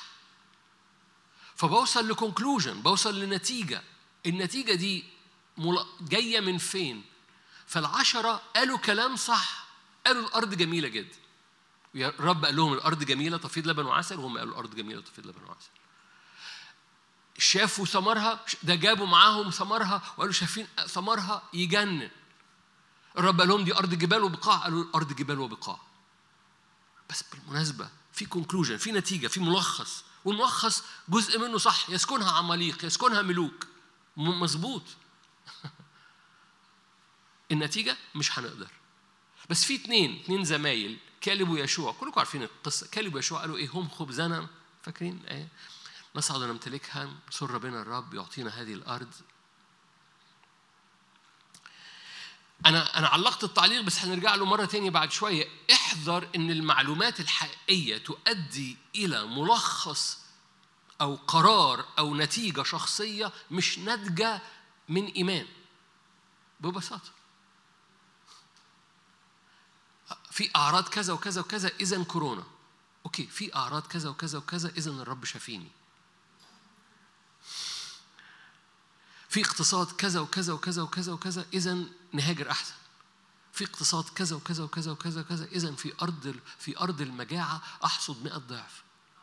فبوصل لكونكلوجن بوصل لنتيجه النتيجه دي جايه من فين فالعشره قالوا كلام صح قالوا الارض جميله جدا الرب قال لهم الارض جميله تفيض لبن وعسل وهم قالوا الارض جميله تفيض لبن وعسل شافوا ثمرها ده جابوا معاهم ثمرها وقالوا شايفين ثمرها يجنن الرب قال لهم دي ارض جبال وبقاع قالوا الارض جبال وبقاع بس بالمناسبه في كونكلوجن في نتيجه في ملخص والملخص جزء منه صح يسكنها عماليق يسكنها ملوك مظبوط النتيجه مش هنقدر بس في اتنين اتنين زمايل كالب ويشوع كلكم عارفين القصة كالب ويشوع قالوا إيه هم خبزنا فاكرين إيه نصعد نمتلكها سر بنا الرب يعطينا هذه الأرض أنا أنا علقت التعليق بس هنرجع له مرة تانية بعد شوية احذر إن المعلومات الحقيقية تؤدي إلى ملخص أو قرار أو نتيجة شخصية مش ناتجة من إيمان ببساطة في أعراض كذا وكذا وكذا إذا كورونا أوكي في أعراض كذا وكذا وكذا إذا الرب شافيني في اقتصاد كذا وكذا وكذا وكذا وكذا إذا نهاجر أحسن في اقتصاد كذا وكذا وكذا وكذا وكذا إذا في أرض في أرض المجاعة أحصد 100 ضعف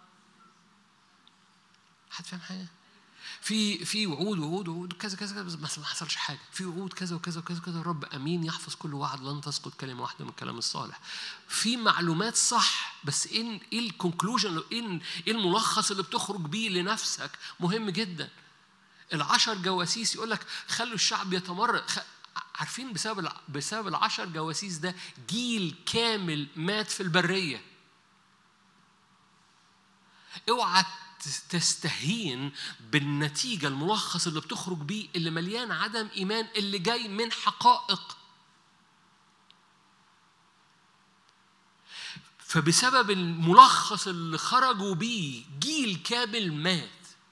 حد فاهم حاجة؟ في في وعود وعود وعود كذا كذا كذا بس ما حصلش حاجه في وعود كذا وكذا وكذا كذا الرب امين يحفظ كل وعد لن تسقط كلمه واحده من الكلام الصالح في معلومات صح بس ايه ايه الكونكلوجن ايه ايه الملخص اللي بتخرج بيه لنفسك مهم جدا العشر جواسيس يقول لك خلوا الشعب يتمرد عارفين بسبب بسبب العشر جواسيس ده جيل كامل مات في البريه اوعى تستهين بالنتيجة الملخص اللي بتخرج بيه اللي مليان عدم إيمان اللي جاي من حقائق فبسبب الملخص اللي خرجوا بيه جيل كامل مات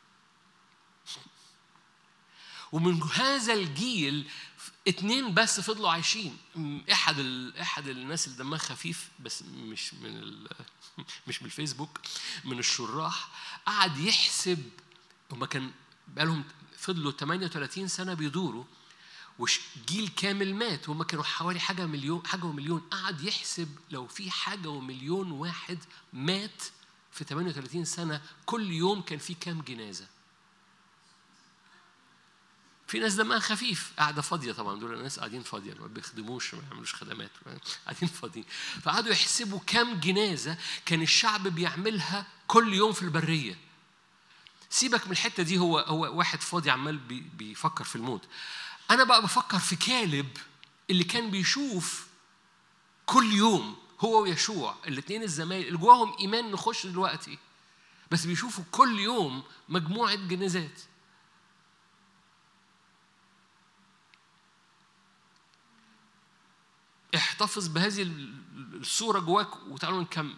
ومن هذا الجيل اتنين بس فضلوا عايشين احد ال... احد الناس اللي دمها خفيف بس مش من ال... مش من الفيسبوك من الشراح قعد يحسب هما كان بقالهم فضلوا 38 سنه بيدوروا وجيل كامل مات وهم كانوا حوالي حاجه مليون حاجه ومليون قعد يحسب لو في حاجه ومليون واحد مات في 38 سنه كل يوم كان في كام جنازه في ناس دمها خفيف قاعدة فاضية طبعا دول ناس قاعدين فاضية ما بيخدموش ما بيعملوش خدمات قاعدين فاضيين فقعدوا يحسبوا كم جنازة كان الشعب بيعملها كل يوم في البرية سيبك من الحتة دي هو هو واحد فاضي عمال بي بيفكر في الموت أنا بقى بفكر في كالب اللي كان بيشوف كل يوم هو ويشوع الاثنين الزمايل اللي جواهم إيمان نخش دلوقتي بس بيشوفوا كل يوم مجموعة جنازات احتفظ بهذه الصورة جواك وتعالوا نكمل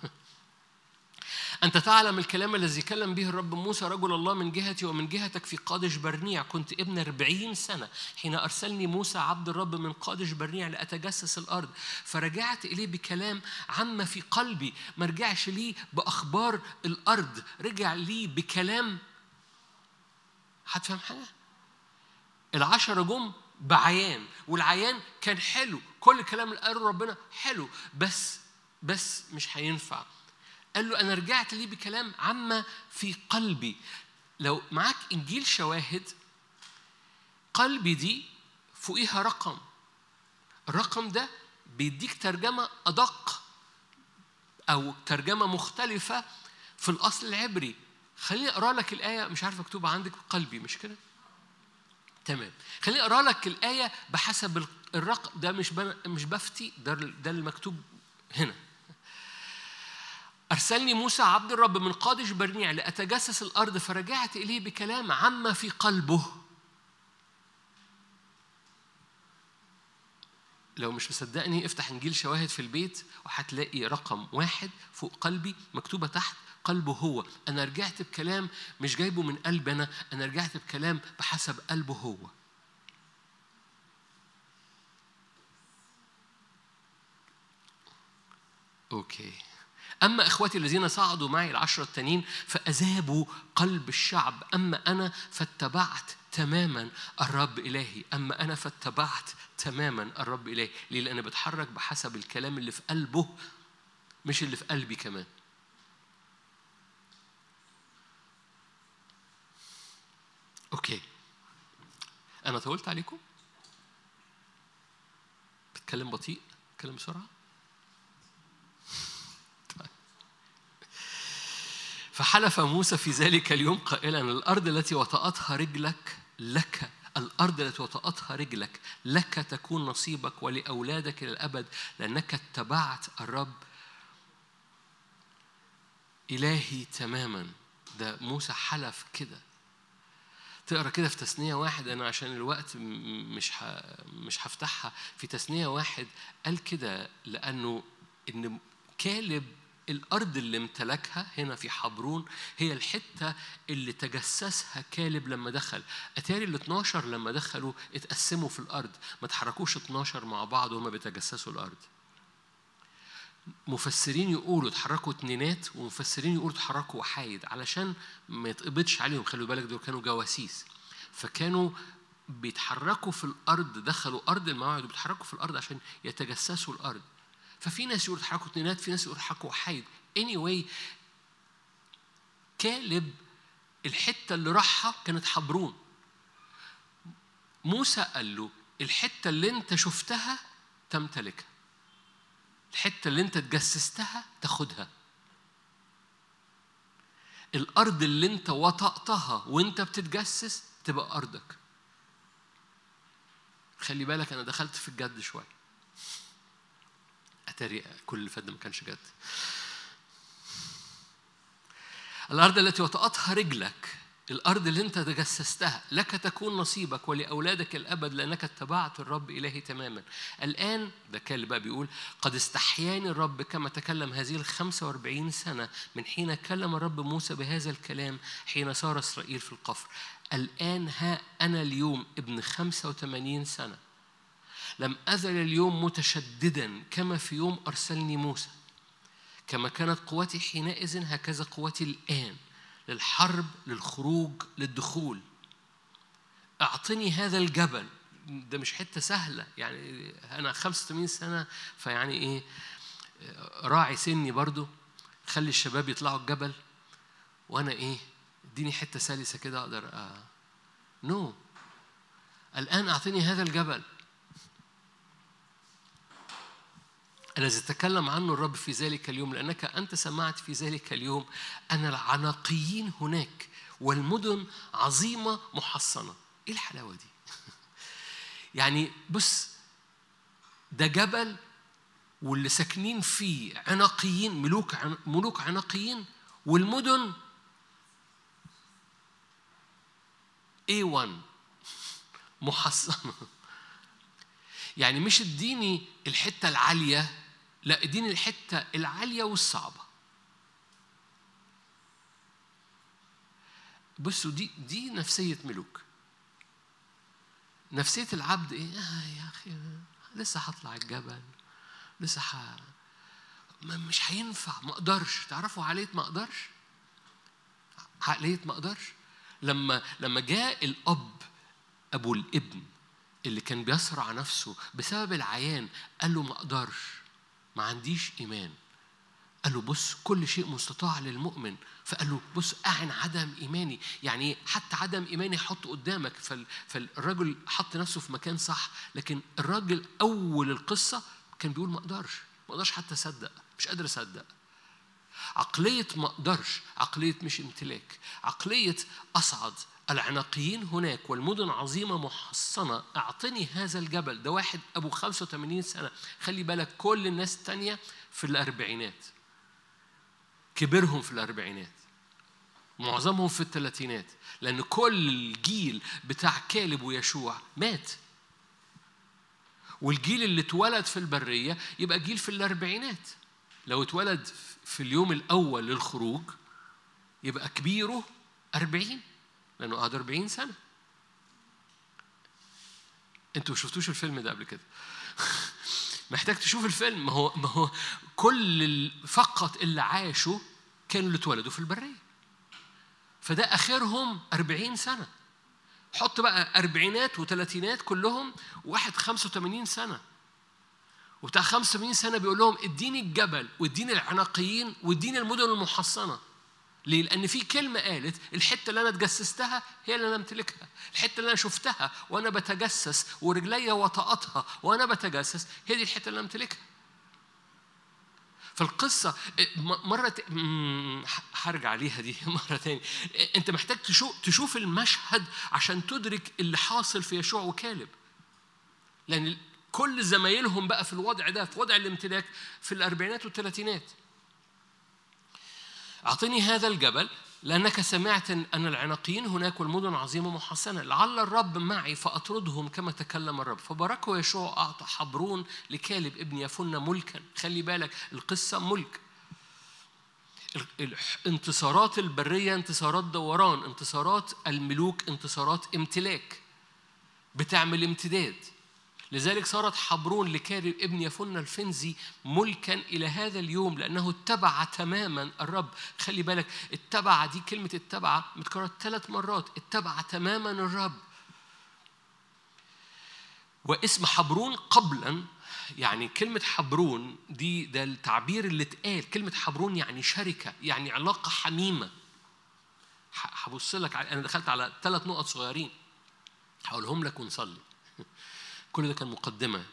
أنت تعلم الكلام الذي كلم به الرب موسى رجل الله من جهتي ومن جهتك في قادش برنيع كنت ابن أربعين سنة حين أرسلني موسى عبد الرب من قادش برنيع لأتجسس الأرض فرجعت إليه بكلام عما في قلبي ما رجعش لي بأخبار الأرض رجع لي بكلام هتفهم حاجة العشرة جم بعيان والعيان كان حلو كل الكلام اللي قاله ربنا حلو بس بس مش هينفع قال له انا رجعت ليه بكلام عما في قلبي لو معاك انجيل شواهد قلبي دي فوقيها رقم الرقم ده بيديك ترجمه ادق او ترجمه مختلفه في الاصل العبري خليني اقرا لك الايه مش عارف مكتوبه عندك قلبي مش كده تمام خليني اقرا لك الايه بحسب الرقم ده مش مش بفتي ده ده المكتوب هنا أرسلني موسى عبد الرب من قادش برنيع لأتجسس الأرض فرجعت إليه بكلام عما في قلبه لو مش مصدقني افتح انجيل شواهد في البيت وهتلاقي رقم واحد فوق قلبي مكتوبه تحت قلبه هو انا رجعت بكلام مش جايبه من قلبي انا انا رجعت بكلام بحسب قلبه هو اوكي أما إخوتي الذين صعدوا معي العشرة التانيين فأذابوا قلب الشعب أما أنا فاتبعت تماما الرب إلهي أما أنا فاتبعت تماما الرب إلهي ليه؟ لأن بتحرك بحسب الكلام اللي في قلبه مش اللي في قلبي كمان أوكي أنا طولت عليكم؟ بتكلم بطيء؟ بتكلم بسرعة؟ فحلف موسى في ذلك اليوم قائلا الأرض التي وطأتها رجلك لك الأرض التي وطأتها رجلك لك تكون نصيبك ولأولادك إلى الأبد لأنك اتبعت الرب إلهي تماما ده موسى حلف كده تقرا كده في تثنية واحد أنا عشان الوقت مش ح... مش هفتحها في تثنية واحد قال كده لأنه إن كالب الأرض اللي امتلكها هنا في حبرون هي الحتة اللي تجسسها كالب لما دخل أتاري ال 12 لما دخلوا اتقسموا في الأرض ما تحركوش 12 مع بعض وهما بيتجسسوا الأرض مفسرين يقولوا اتحركوا اتنينات ومفسرين يقولوا اتحركوا وحايد علشان ما يتقبضش عليهم خلوا بالك دول كانوا جواسيس فكانوا بيتحركوا في الارض دخلوا ارض الموعد وبيتحركوا في الارض عشان يتجسسوا الارض ففي ناس يقولوا اتحركوا اتنينات في ناس يقولوا اتحركوا وحايد anyway كالب الحته اللي راحها كانت حبرون موسى قال له الحته اللي انت شفتها تمتلكها الحته اللي انت تجسستها تاخدها الارض اللي انت وطأتها وانت بتتجسس تبقى ارضك خلي بالك انا دخلت في الجد شويه اتاري كل اللي فات ما كانش جد الارض التي وطأتها رجلك الأرض اللي أنت تجسستها لك تكون نصيبك ولأولادك الأبد لأنك اتبعت الرب إلهي تماما الآن ده كان اللي بقى بيقول قد استحياني الرب كما تكلم هذه الخمسة واربعين سنة من حين كلم الرب موسى بهذا الكلام حين صار إسرائيل في القفر الآن ها أنا اليوم ابن خمسة وثمانين سنة لم أزل اليوم متشددا كما في يوم أرسلني موسى كما كانت قوتي حينئذ هكذا قوتي الآن للحرب للخروج للدخول اعطني هذا الجبل ده مش حته سهله يعني انا 85 سنه فيعني ايه راعي سني برضو خلي الشباب يطلعوا الجبل وانا ايه اديني حته سلسه كده اقدر آه. نو no. الان اعطني هذا الجبل الذي تكلم عنه الرب في ذلك اليوم لأنك أنت سمعت في ذلك اليوم أن العناقيين هناك والمدن عظيمة محصنة إيه الحلاوة دي؟ يعني بص ده جبل واللي ساكنين فيه عناقيين ملوك ملوك عناقيين والمدن A1 محصنة يعني مش اديني الحتة العالية لا اديني الحتة العالية والصعبة بصوا دي دي نفسية ملوك نفسية العبد ايه آه يا اخي لسه هطلع الجبل لسه ح... مش هينفع ما اقدرش تعرفوا عقلية ما اقدرش عقلية ما اقدرش لما لما جاء الاب ابو الابن اللي كان بيصرع نفسه بسبب العيان قال له ما اقدرش ما عنديش ايمان قال له بص كل شيء مستطاع للمؤمن فقال له بص أعن عدم إيماني يعني حتى عدم إيماني حطه قدامك فالراجل حط نفسه في مكان صح لكن الراجل أول القصة كان بيقول ما أقدرش ما أقدرش حتى أصدق مش قادر أصدق عقلية ما أقدرش عقلية مش امتلاك عقلية أصعد العناقيين هناك والمدن عظيمة محصنة أعطني هذا الجبل ده واحد أبو 85 سنة خلي بالك كل الناس التانية في الأربعينات كبرهم في الأربعينات معظمهم في الثلاثينات لأن كل الجيل بتاع كالب ويشوع مات والجيل اللي اتولد في البرية يبقى جيل في الأربعينات لو اتولد في اليوم الأول للخروج يبقى كبيره أربعين لأنه قعد 40 سنة انتوا شفتوش الفيلم ده قبل كده محتاج تشوف الفيلم ما هو ما هو كل فقط اللي عاشوا كانوا اللي اتولدوا في البرية فده آخرهم 40 سنة حط بقى أربعينات وثلاثينات كلهم واحد 85 سنة وبتاع 85 سنة بيقول لهم اديني الجبل واديني العناقيين واديني المدن المحصنة ليه؟ لأن في كلمة قالت الحتة اللي أنا تجسستها هي اللي أنا أمتلكها، الحتة اللي أنا شفتها وأنا بتجسس ورجليا وطأتها وأنا بتجسس هي دي الحتة اللي أنا أمتلكها. فالقصة مرة هرجع ليها دي مرة تاني أنت محتاج تشوف تشوف المشهد عشان تدرك اللي حاصل في يشوع وكالب. لأن كل زمايلهم بقى في الوضع ده في وضع الامتلاك في الأربعينات والثلاثينات. أعطني هذا الجبل لأنك سمعت أن العناقيين هناك والمدن عظيمة محصنة لعل الرب معي فأطردهم كما تكلم الرب فباركه يشوع أعطى حبرون لكالب ابن يفن ملكا خلي بالك القصة ملك انتصارات البرية انتصارات دوران انتصارات الملوك انتصارات امتلاك بتعمل امتداد لذلك صارت حبرون لكارب ابن يفن الفنزي ملكا إلى هذا اليوم لأنه اتبع تماما الرب خلي بالك اتبع دي كلمة اتبع متكررة ثلاث مرات اتبع تماما الرب واسم حبرون قبلا يعني كلمة حبرون دي ده التعبير اللي اتقال كلمة حبرون يعني شركة يعني علاقة حميمة هبص لك أنا دخلت على ثلاث نقط صغيرين هقولهم لك ونصلي كل ده كان مقدمة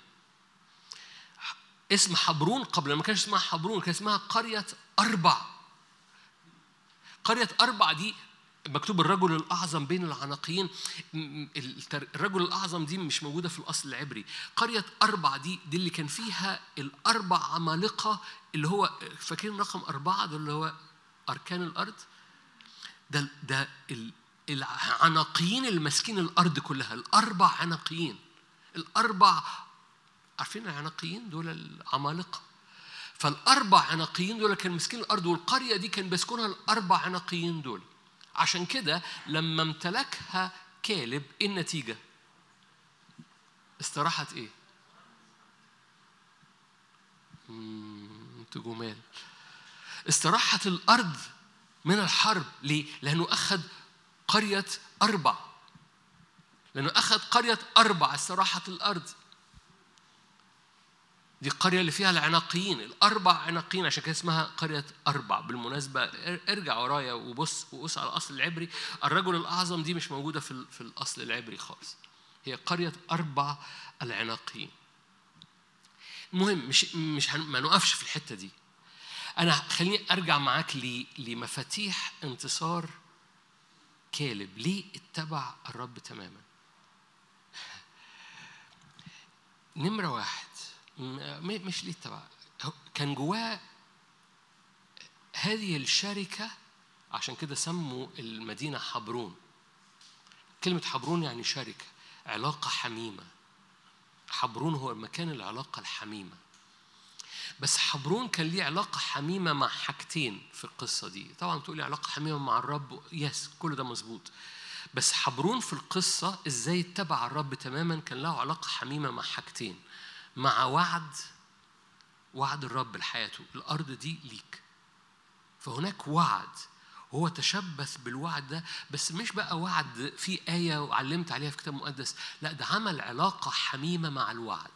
اسم حبرون قبل ما كانش اسمها حبرون كان اسمها قرية أربع قرية أربع دي مكتوب الرجل الأعظم بين العناقيين الرجل الأعظم دي مش موجودة في الأصل العبري قرية أربع دي دي اللي كان فيها الأربع عمالقة اللي هو فاكرين رقم أربعة ده اللي هو أركان الأرض ده ده العناقيين اللي ماسكين الأرض كلها الأربع عناقيين الأربع عارفين العناقيين دول العمالقة فالأربع عناقيين دول كانوا ماسكين الأرض والقرية دي كان بيسكنها الأربع عناقيين دول عشان كده لما امتلكها كالب ايه النتيجة؟ استراحت ايه؟ انتوا جمال استراحت الأرض من الحرب ليه؟ لأنه أخذ قرية أربع لأنه أخذ قرية أربع استراحت الأرض دي القرية اللي فيها العناقيين الأربع عناقيين عشان كده اسمها قرية أربع بالمناسبة ارجع ورايا وبص وقص على الأصل العبري الرجل الأعظم دي مش موجودة في, في الأصل العبري خالص هي قرية أربع العناقيين المهم مش مش ما نقفش في الحتة دي أنا خليني أرجع معاك لمفاتيح انتصار كالب ليه اتبع الرب تماما نمرة واحد مش ليه اتبع كان جواه هذه الشركة عشان كده سموا المدينة حبرون كلمة حبرون يعني شركة علاقة حميمة حبرون هو مكان العلاقة الحميمة بس حبرون كان ليه علاقة حميمة مع حاجتين في القصة دي طبعا تقولي علاقة حميمة مع الرب يس كل ده مظبوط بس حبرون في القصة ازاي اتبع الرب تماما كان له علاقة حميمة مع حاجتين مع وعد وعد الرب لحياته الأرض دي ليك فهناك وعد هو تشبث بالوعد ده بس مش بقى وعد في آية وعلمت عليها في كتاب مقدس لا ده عمل علاقة حميمة مع الوعد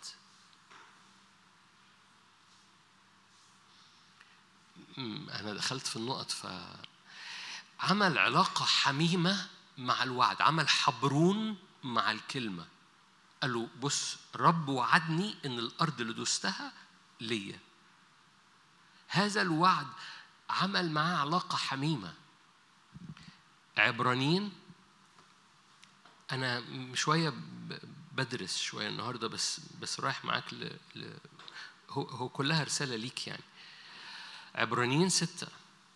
أنا دخلت في النقط ف عمل علاقة حميمة مع الوعد عمل حبرون مع الكلمة قال له بص رب وعدني ان الارض اللي دوستها ليا هذا الوعد عمل معاه علاقة حميمة عبرانيين أنا شوية بدرس شوية النهاردة بس بس رايح معاك ل... ل... هو هو كلها رسالة ليك يعني عبرانيين ستة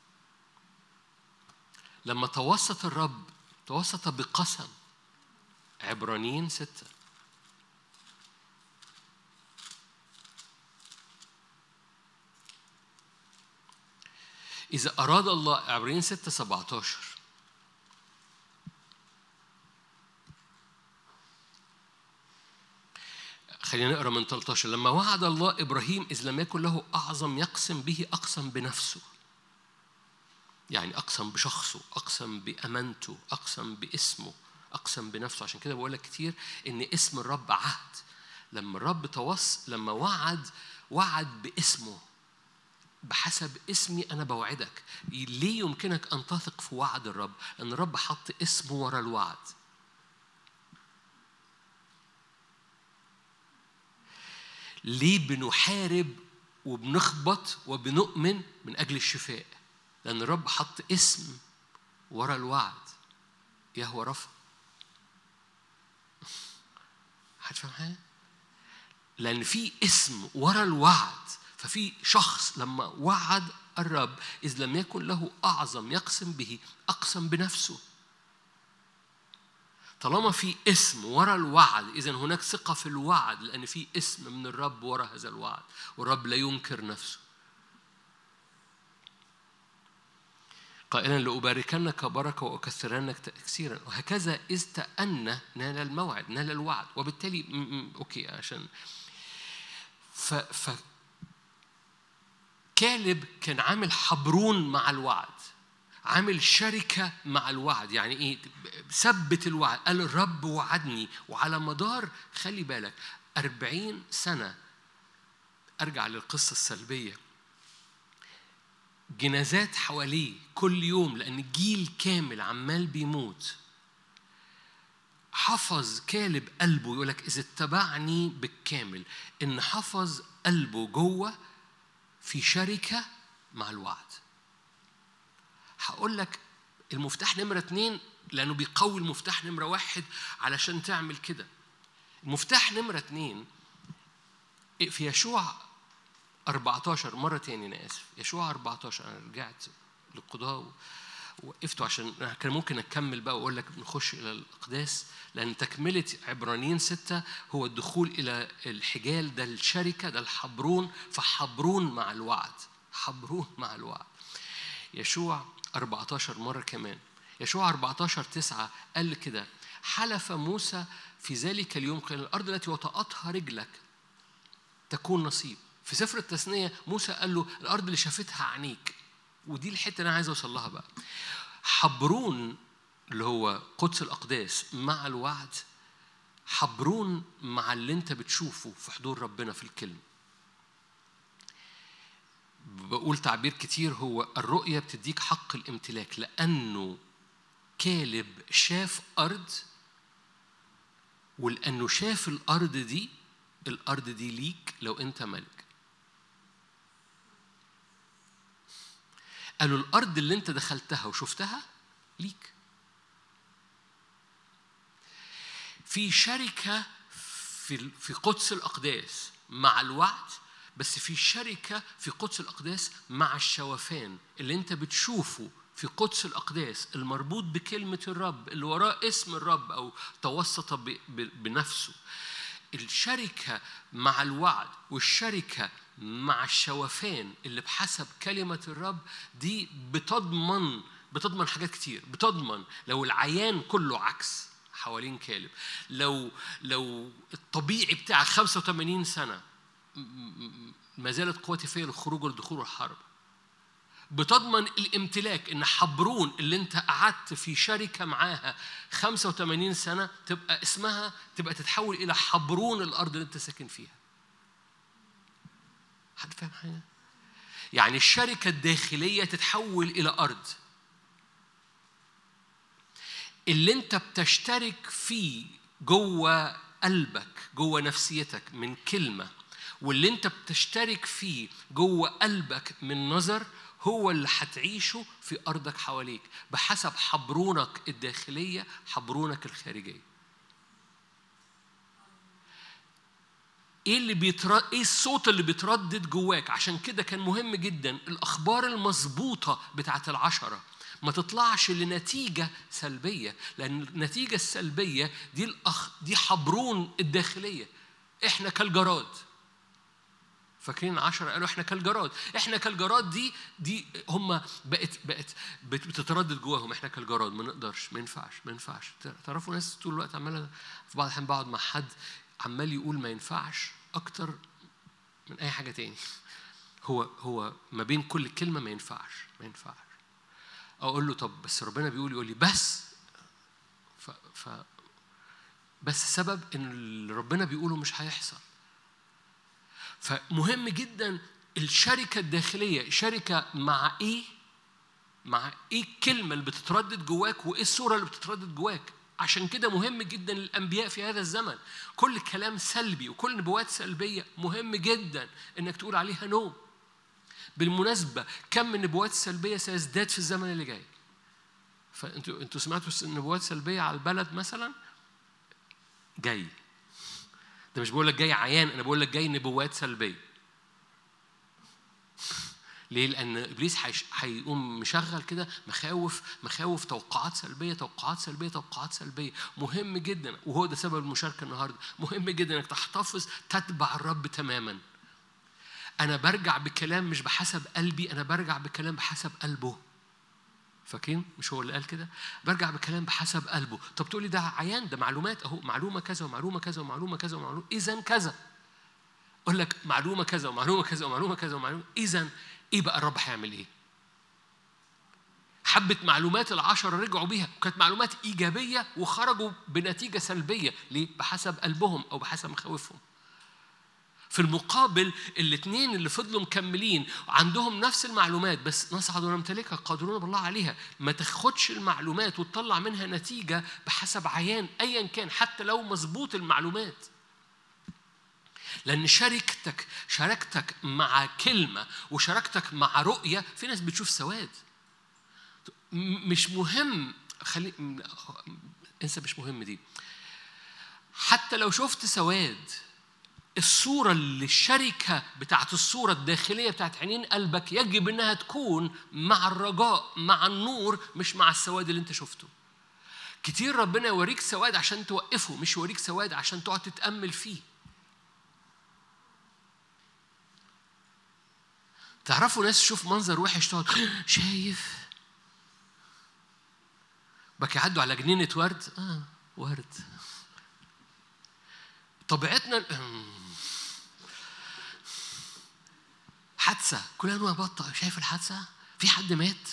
لما توسط الرب توسط بقسم عبرانيين ستة إذا أراد الله عبرين 6 17 خلينا نقرا من 13 لما وعد الله ابراهيم اذ لم يكن له اعظم يقسم به اقسم بنفسه يعني اقسم بشخصه اقسم بامانته اقسم باسمه اقسم بنفسه عشان كده بقول لك كتير ان اسم الرب عهد لما الرب توص لما وعد وعد باسمه بحسب اسمي أنا بوعدك ليه يمكنك أن تثق في وعد الرب لأن الرب حط اسمه ورا الوعد ليه بنحارب وبنخبط وبنؤمن من أجل الشفاء لأن الرب حط اسم ورا الوعد يهوى رفع هتفهم حاجة؟ لأن في اسم ورا الوعد ففي شخص لما وعد الرب إذ لم يكن له أعظم يقسم به أقسم بنفسه طالما في اسم ورا الوعد إذا هناك ثقة في الوعد لأن في اسم من الرب ورا هذا الوعد والرب لا ينكر نفسه قائلا لأباركنك بركة وأكثرنك تكسيرا وهكذا إذ تأنى نال الموعد نال الوعد وبالتالي م- م- أوكي عشان ف, ف كالب كان عامل حبرون مع الوعد عامل شركة مع الوعد يعني إيه ثبت الوعد قال الرب وعدني وعلى مدار خلي بالك أربعين سنة أرجع للقصة السلبية جنازات حواليه كل يوم لأن جيل كامل عمال بيموت حفظ كالب قلبه يقول لك إذا اتبعني بالكامل إن حفظ قلبه جوه في شركة مع الوعد هقول لك المفتاح نمرة اتنين لأنه بيقوي المفتاح نمرة واحد علشان تعمل كده المفتاح نمرة اتنين في يشوع 14 مرة تاني أنا آسف يشوع 14 أنا رجعت للقضاء وقفته عشان كان ممكن أكمل بقى وأقول لك نخش إلى الأقداس لأن تكملة عبرانيين ستة هو الدخول إلى الحجال ده الشركة ده الحبرون فحبرون مع الوعد حبرون مع الوعد يشوع 14 مرة كمان يشوع 14 تسعة قال كده حلف موسى في ذلك اليوم قال الأرض التي وطأتها رجلك تكون نصيب في سفر التثنية موسى قال له الأرض اللي شافتها عينيك ودي الحتة اللي أنا عايز أوصل لها بقى حبرون اللي هو قدس الأقداس مع الوعد حبرون مع اللي أنت بتشوفه في حضور ربنا في الكلمة بقول تعبير كتير هو الرؤية بتديك حق الامتلاك لأنه كالب شاف أرض ولأنه شاف الأرض دي الأرض دي ليك لو أنت ملك قالوا الأرض اللي أنت دخلتها وشفتها ليك في شركة في في قدس الأقداس مع الوعد بس في شركة في قدس الأقداس مع الشوفان اللي أنت بتشوفه في قدس الأقداس المربوط بكلمة الرب اللي وراه اسم الرب أو توسط ب- ب- بنفسه الشركة مع الوعد والشركة مع الشوفان اللي بحسب كلمة الرب دي بتضمن بتضمن حاجات كتير بتضمن لو العيان كله عكس حوالين كالب لو لو الطبيعي بتاعك 85 سنة م- م- ما زالت قوتي فيا للخروج والدخول والحرب بتضمن الامتلاك ان حبرون اللي انت قعدت في شركه معاها 85 سنه تبقى اسمها تبقى تتحول الى حبرون الارض اللي انت ساكن فيها. حد فاهم حاجه؟ يعني الشركه الداخليه تتحول الى ارض. اللي انت بتشترك فيه جوه قلبك جوه نفسيتك من كلمه واللي انت بتشترك فيه جوه قلبك من نظر هو اللي هتعيشه في ارضك حواليك بحسب حبرونك الداخليه حبرونك الخارجيه ايه اللي بيتر... ايه الصوت اللي بيتردد جواك عشان كده كان مهم جدا الاخبار المظبوطه بتاعت العشره ما تطلعش لنتيجه سلبيه لان النتيجه السلبيه دي الأخ... دي حبرون الداخليه احنا كالجراد فاكرين عشرة قالوا احنا كالجراد احنا كالجراد دي دي هم بقت بقت بت- بتتردد جواهم احنا كالجراد ما نقدرش ما ينفعش ما ينفعش تعرفوا ناس طول الوقت عماله في بعض الاحيان بقعد مع حد عمال يقول ما ينفعش اكتر من اي حاجه تاني هو هو ما بين كل كلمه ما ينفعش ما ينفعش اقول له طب بس ربنا بيقول يقول لي بس ف, ف بس سبب ان اللي ربنا بيقوله مش هيحصل فمهم جدا الشركة الداخلية شركة مع إيه؟ مع إيه الكلمة اللي بتتردد جواك وإيه الصورة اللي بتتردد جواك؟ عشان كده مهم جدا للأنبياء في هذا الزمن كل كلام سلبي وكل نبوات سلبية مهم جدا إنك تقول عليها نو بالمناسبة كم من النبوات السلبية سيزداد في الزمن اللي جاي فأنتوا أنتوا سمعتوا نبوات سلبية على البلد مثلا جاي ده مش بقول لك جاي عيان انا بقول لك جاي نبوات سلبيه ليه؟ لأن إبليس هيش- هيقوم مشغل كده مخاوف مخاوف توقعات سلبية توقعات سلبية توقعات سلبية مهم جدا وهو ده سبب المشاركة النهاردة مهم جدا إنك تحتفظ تتبع الرب تماما أنا برجع بكلام مش بحسب قلبي أنا برجع بكلام بحسب قلبه فاكرين مش هو اللي قال كده برجع بكلام بحسب قلبه طب تقولي ده عيان ده معلومات اهو معلومه كذا ومعلومه كذا ومعلومه كذا ومعلومه اذا كذا اقول لك معلومه كذا ومعلومه كذا ومعلومه كذا ومعلومه اذا ايه بقى الرب هيعمل ايه حبة معلومات العشرة رجعوا بيها وكانت معلومات إيجابية وخرجوا بنتيجة سلبية ليه؟ بحسب قلبهم أو بحسب مخاوفهم في المقابل الاثنين اللي فضلوا مكملين عندهم نفس المعلومات بس نصعد ونمتلكها قادرون بالله عليها ما تاخدش المعلومات وتطلع منها نتيجة بحسب عيان أيا كان حتى لو مظبوط المعلومات لأن شركتك شركتك مع كلمة وشركتك مع رؤية في ناس بتشوف سواد م- مش مهم خلي م- انسى مش مهم دي حتى لو شفت سواد الصورة اللي الشركة بتاعت الصورة الداخلية بتاعت عينين قلبك يجب انها تكون مع الرجاء مع النور مش مع السواد اللي انت شفته كتير ربنا يوريك سواد عشان توقفه مش يوريك سواد عشان تقعد تتأمل فيه تعرفوا ناس تشوف منظر وحش تقعد شايف بك يعدوا على جنينة ورد اه ورد طبيعتنا حادثة كلنا ما بطأ شايف الحادثة في حد مات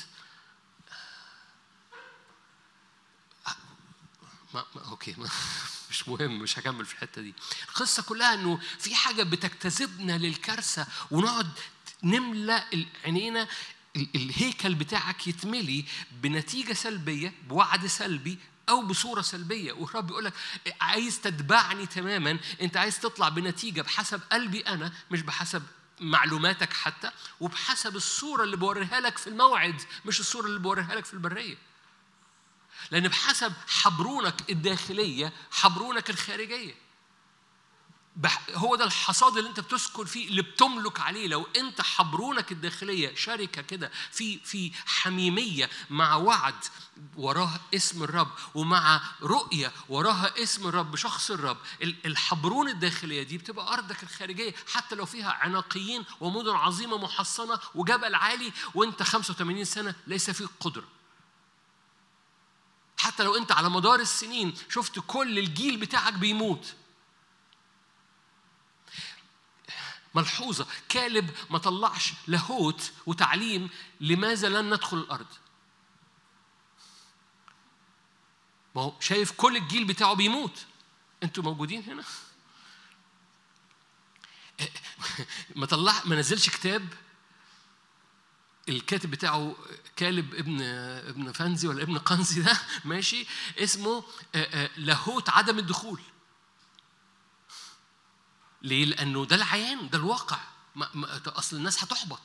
ما ما اوكي ما مش مهم مش هكمل في الحته دي القصه كلها انه في حاجه بتجتذبنا للكارثه ونقعد نملى عينينا ال- الهيكل بتاعك يتملي بنتيجه سلبيه بوعد سلبي او بصوره سلبيه والرب يقول لك عايز تتبعني تماما انت عايز تطلع بنتيجه بحسب قلبي انا مش بحسب معلوماتك حتى وبحسب الصوره اللي بوريها لك في الموعد مش الصوره اللي بوريها لك في البريه لأن بحسب حبرونك الداخلية حبرونك الخارجية بح- هو ده الحصاد اللي انت بتسكن فيه اللي بتملك عليه لو انت حبرونك الداخليه شركه كده في في حميميه مع وعد وراه اسم الرب ومع رؤيه وراها اسم الرب شخص الرب ال- الحبرون الداخليه دي بتبقى ارضك الخارجيه حتى لو فيها عناقيين ومدن عظيمه محصنه وجبل عالي وانت 85 سنه ليس فيك قدره حتى لو انت على مدار السنين شفت كل الجيل بتاعك بيموت ملحوظة كالب ما طلعش لاهوت وتعليم لماذا لن ندخل الأرض ما هو شايف كل الجيل بتاعه بيموت انتوا موجودين هنا ما طلع ما نزلش كتاب الكاتب بتاعه كالب ابن ابن فانزي ولا ابن قنزي ده ماشي اسمه آه، آه، لاهوت عدم الدخول ليه؟ لأنه ده العيان ده الواقع ما ما أصل الناس هتحبط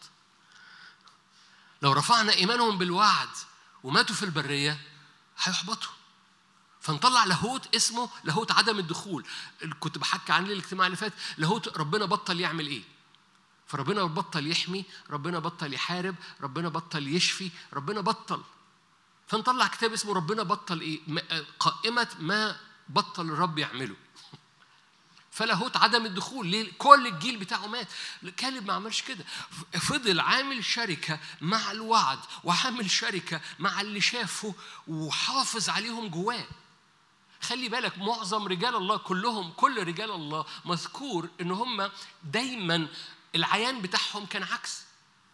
لو رفعنا إيمانهم بالوعد وماتوا في البرية هيحبطوا فنطلع لاهوت اسمه لاهوت عدم الدخول كنت بحكي عنه الاجتماع اللي فات لاهوت ربنا بطل يعمل ايه فربنا بطل يحمي ربنا بطل يحارب ربنا بطل يشفي ربنا بطل فنطلع كتاب اسمه ربنا بطل ايه م- قائمة ما بطل الرب يعمله فلاهوت عدم الدخول ليه كل الجيل بتاعه مات كالب ما عملش كده فضل عامل شركة مع الوعد وعامل شركة مع اللي شافه وحافظ عليهم جواه خلي بالك معظم رجال الله كلهم كل رجال الله مذكور ان هم دايما العيان بتاعهم كان عكس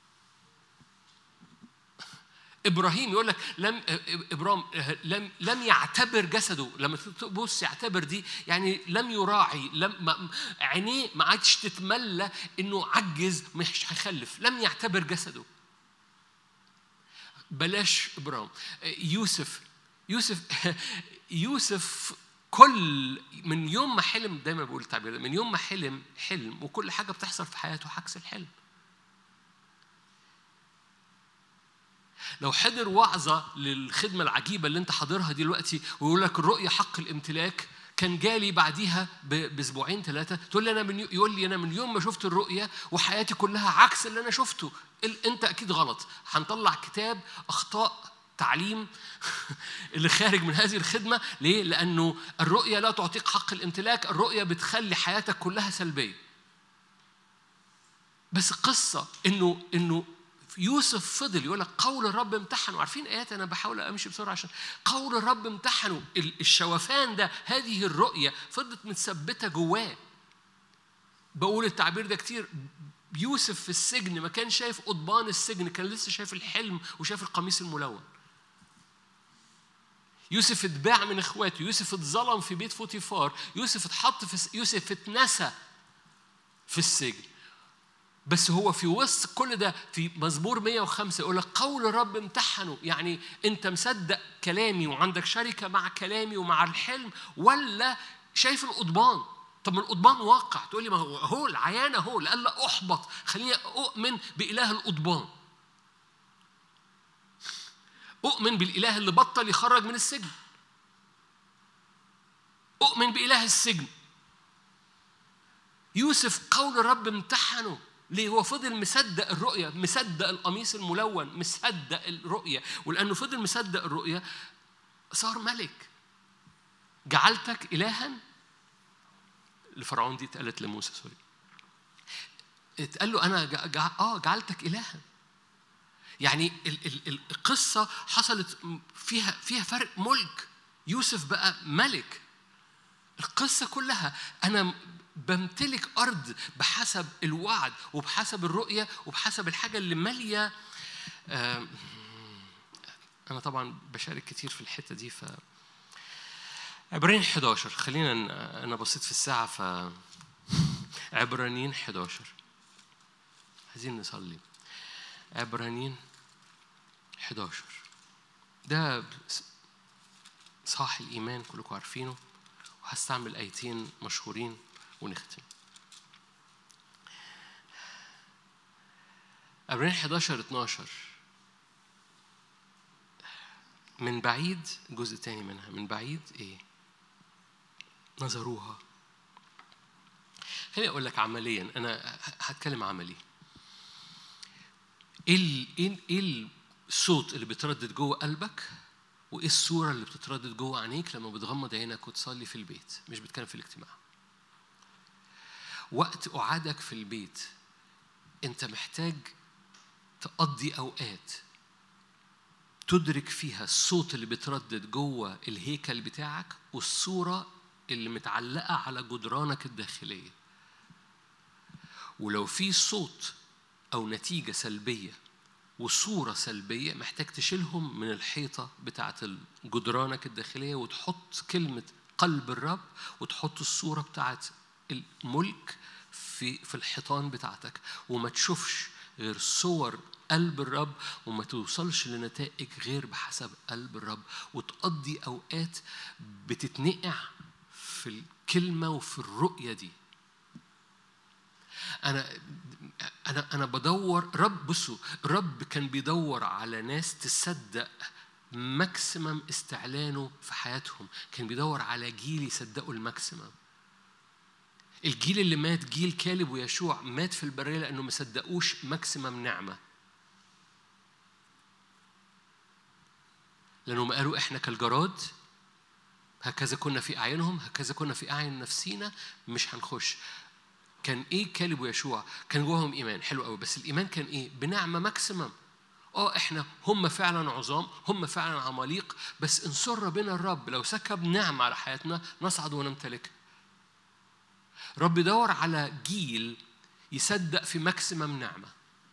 ابراهيم يقول لك لم ابرام لم لم يعتبر جسده لما تبص يعتبر دي يعني لم يراعي لم ما- عينيه ما عادش تتملى انه عجز مش هيخلف لم يعتبر جسده بلاش ابرام يوسف يوسف يوسف كل من يوم ما حلم دايما بقول التعبير ده من يوم ما حلم حلم وكل حاجه بتحصل في حياته عكس الحلم لو حضر وعظة للخدمة العجيبة اللي أنت حاضرها دلوقتي ويقول لك الرؤية حق الامتلاك كان جالي بعديها باسبوعين ثلاثه تقول لي انا من يقول لي انا من يوم ما شفت الرؤيه وحياتي كلها عكس اللي انا شفته انت اكيد غلط هنطلع كتاب اخطاء تعليم اللي خارج من هذه الخدمه ليه لانه الرؤيه لا تعطيك حق الامتلاك الرؤيه بتخلي حياتك كلها سلبيه بس القصه انه انه يوسف فضل يقول لك قول الرب امتحنوا عارفين ايات انا بحاول امشي بسرعه عشان قول الرب امتحنوا الشوفان ده هذه الرؤيه فضلت متثبته جواه بقول التعبير ده كتير يوسف في السجن ما كان شايف قضبان السجن كان لسه شايف الحلم وشايف القميص الملون يوسف اتباع من اخواته يوسف اتظلم في بيت فوتيفار يوسف اتحط في يوسف اتنسى في السجن بس هو في وسط كل ده في مزمور 105 يقول لك قول الرب امتحنه يعني انت مصدق كلامي وعندك شركه مع كلامي ومع الحلم ولا شايف القضبان طب ما القضبان واقع تقول لي ما هو هو العيان اهو لألا احبط خليني اؤمن باله القضبان اؤمن بالاله اللي بطل يخرج من السجن اؤمن باله السجن يوسف قول الرب امتحنه ليه هو فضل مصدق الرؤية مصدق القميص الملون مصدق الرؤية ولأنه فضل مصدق الرؤية صار ملك جعلتك إلها لفرعون دي اتقالت لموسى سوري اتقال له أنا جع... آه جعلتك إلها يعني ال... ال... القصة حصلت فيها فيها فرق ملك يوسف بقى ملك القصة كلها أنا بمتلك أرض بحسب الوعد وبحسب الرؤية وبحسب الحاجة اللي مالية أنا طبعا بشارك كتير في الحتة دي ف عبرانيين 11 خلينا أنا بصيت في الساعة ف عبرانيين 11 عايزين نصلي عبرانيين 11 ده صاح الإيمان كلكم عارفينه وهستعمل آيتين مشهورين ونختم عبرين 11 12 من بعيد جزء تاني منها من بعيد ايه نظروها خليني اقول لك عمليا انا هتكلم عملي ايه ايه ايه الصوت اللي بيتردد جوه قلبك وايه الصوره اللي بتتردد جوه عينيك لما بتغمض عينك وتصلي في البيت مش بتكلم في الاجتماع وقت قعدك في البيت انت محتاج تقضي اوقات تدرك فيها الصوت اللي بيتردد جوه الهيكل بتاعك والصوره اللي متعلقه على جدرانك الداخليه ولو في صوت او نتيجه سلبيه وصوره سلبيه محتاج تشيلهم من الحيطه بتاعه جدرانك الداخليه وتحط كلمه قلب الرب وتحط الصوره بتاعه الملك في في الحيطان بتاعتك وما تشوفش غير صور قلب الرب وما توصلش لنتائج غير بحسب قلب الرب وتقضي اوقات بتتنقع في الكلمه وفي الرؤيه دي انا انا انا بدور رب بصوا الرب كان بيدور على ناس تصدق ماكسيمم استعلانه في حياتهم كان بيدور على جيل يصدقوا الماكسيمم الجيل اللي مات جيل كالب ويشوع مات في البرية لأنه ما صدقوش ماكسيمم نعمة لأنهم قالوا إحنا كالجراد هكذا كنا في أعينهم هكذا كنا في أعين نفسينا مش هنخش كان إيه كالب ويشوع كان جواهم إيمان حلو قوي بس الإيمان كان إيه بنعمة ماكسيمم اه احنا هم فعلا عظام هم فعلا عماليق بس ان سر بنا الرب لو سكب نعمه على حياتنا نصعد ونمتلكها رب يدور على جيل يصدق في ماكسيمم نعمة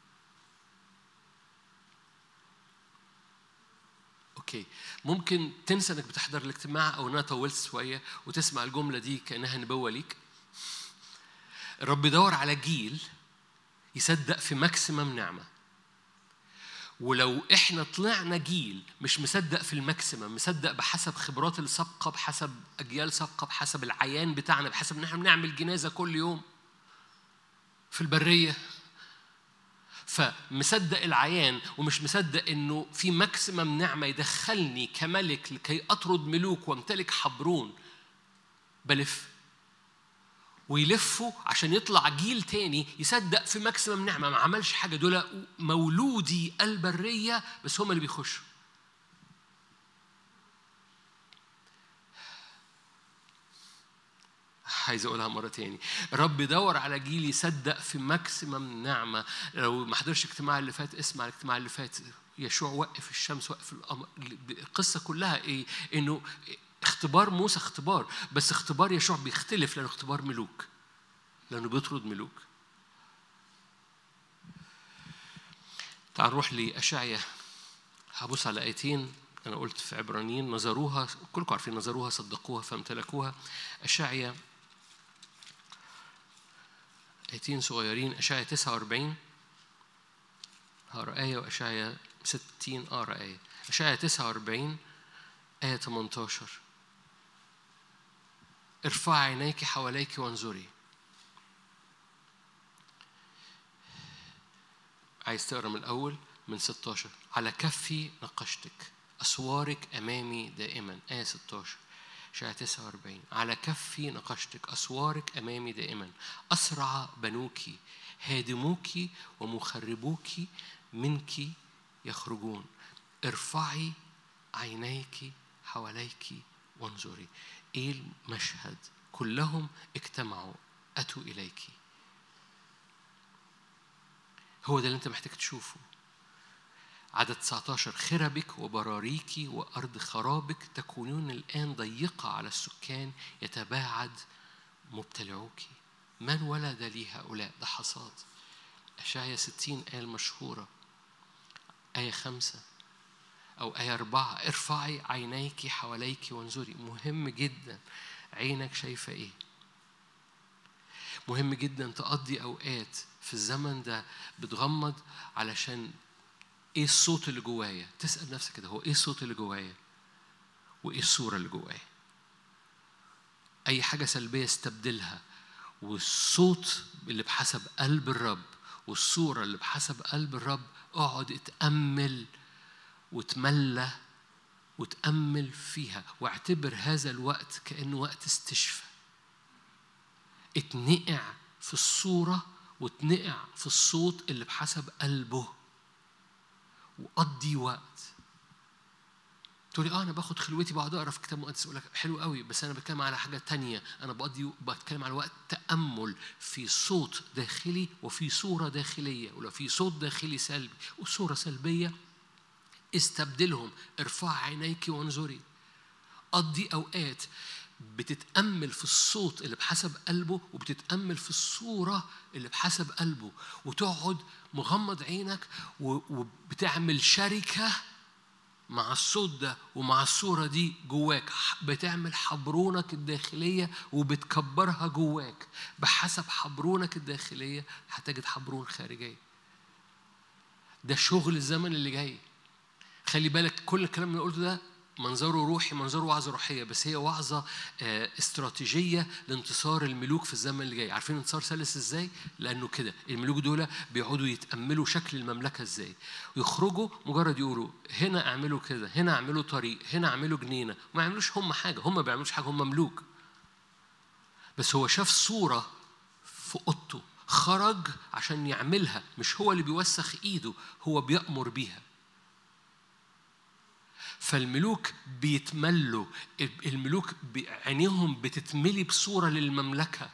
اوكي ممكن تنسى انك بتحضر الاجتماع او انا طولت شويه وتسمع الجمله دي كانها نبوه ليك الرب يدور على جيل يصدق في ماكسيمم نعمه ولو احنا طلعنا جيل مش مصدق في الماكسيمم مصدق بحسب خبرات السابقه بحسب اجيال سابقه بحسب العيان بتاعنا بحسب ان احنا بنعمل جنازه كل يوم في البريه فمصدق العيان ومش مصدق انه في ماكسيمم نعمه يدخلني كملك لكي اطرد ملوك وامتلك حبرون بلف ويلفوا عشان يطلع جيل تاني يصدق في ماكسيمم نعمه ما عملش حاجه دول مولودي البريه بس هم اللي بيخشوا عايز اقولها مره تاني الرب يدور على جيل يصدق في ماكسيمم نعمه لو ما حضرش الاجتماع اللي فات اسمع الاجتماع اللي فات يشوع وقف الشمس وقف القمر القصه كلها ايه انه اختبار موسى اختبار بس اختبار يشوع بيختلف لانه اختبار ملوك لانه بيطرد ملوك تعال نروح لاشعيا هبص على ايتين انا قلت في عبرانيين نظروها كلكم عارفين نظروها صدقوها فامتلكوها اشعيا آيتين صغيرين أشعيا 49 هقرا آية وأشعيا 60 أقرا آية أشعيا 49 آية 18 ارفع عينيك حواليك وانظري عايز تقرا من الأول من 16 على كفي نقشتك أسوارك أمامي دائما آية 16 شاء 49 على كفي نقشتك أسوارك أمامي دائما أسرع بنوك هادموك ومخربوك منك يخرجون ارفعي عينيك حواليك وانظري ايه المشهد كلهم اجتمعوا اتوا اليك هو ده اللي انت محتاج تشوفه عدد 19 خربك وبراريك وأرض خرابك تكونون الآن ضيقة على السكان يتباعد مبتلعوك من ولد لي هؤلاء ده حصاد أشعيا 60 آية المشهورة آية خمسة أو آية أربعة ارفعي عينيك حواليك وانظري مهم جدا عينك شايفة إيه مهم جدا تقضي أوقات في الزمن ده بتغمض علشان ايه الصوت اللي جوايا تسال نفسك كده هو ايه الصوت اللي جوايا وايه الصوره اللي جوايا اي حاجه سلبيه استبدلها والصوت اللي بحسب قلب الرب والصوره اللي بحسب قلب الرب اقعد اتامل وتملى وتامل فيها واعتبر هذا الوقت كانه وقت استشفاء اتنقع في الصوره وتنقع في الصوت اللي بحسب قلبه وقضي وقت تقولي اه انا باخد خلوتي بقعد اقرا في كتاب مقدس اقول لك حلو قوي بس انا بتكلم على حاجه تانية انا بقضي بتكلم على وقت تامل في صوت داخلي وفي صوره داخليه ولو في صوت داخلي سلبي وصوره سلبيه استبدلهم ارفع عينيك وانظري قضي اوقات بتتأمل في الصوت اللي بحسب قلبه وبتتأمل في الصورة اللي بحسب قلبه وتقعد مغمض عينك وبتعمل شركة مع الصوت ده ومع الصورة دي جواك بتعمل حبرونك الداخلية وبتكبرها جواك بحسب حبرونك الداخلية هتجد حبرون خارجية ده شغل الزمن اللي جاي خلي بالك كل الكلام اللي قلته ده منظره روحي منظره وعظة روحية بس هي وعظة آه، استراتيجية لانتصار الملوك في الزمن اللي جاي عارفين انتصار سلس ازاي؟ لأنه كده الملوك دول بيقعدوا يتأملوا شكل المملكة ازاي ويخرجوا مجرد يقولوا هنا اعملوا كده هنا اعملوا طريق هنا اعملوا جنينة ما يعملوش هم حاجة هم ما بيعملوش حاجة هم ملوك بس هو شاف صورة في أوضته خرج عشان يعملها مش هو اللي بيوسخ ايده هو بيأمر بيها فالملوك بيتملوا الملوك عينيهم بتتملي بصورة للمملكة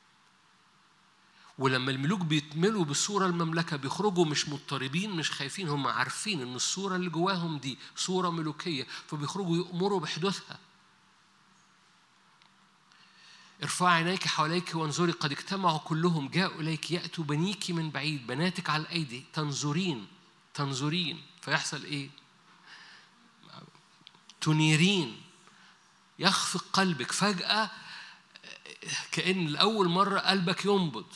ولما الملوك بيتملوا بصورة المملكة بيخرجوا مش مضطربين مش خايفين هم عارفين ان الصورة اللي جواهم دي صورة ملوكية فبيخرجوا يأمروا بحدوثها ارفع عينيك حواليك وانظري قد اجتمعوا كلهم جاءوا اليك ياتوا بنيك من بعيد بناتك على الايدي تنظرين تنظرين فيحصل ايه تنيرين يخفق قلبك فجأة كأن لأول مرة قلبك ينبض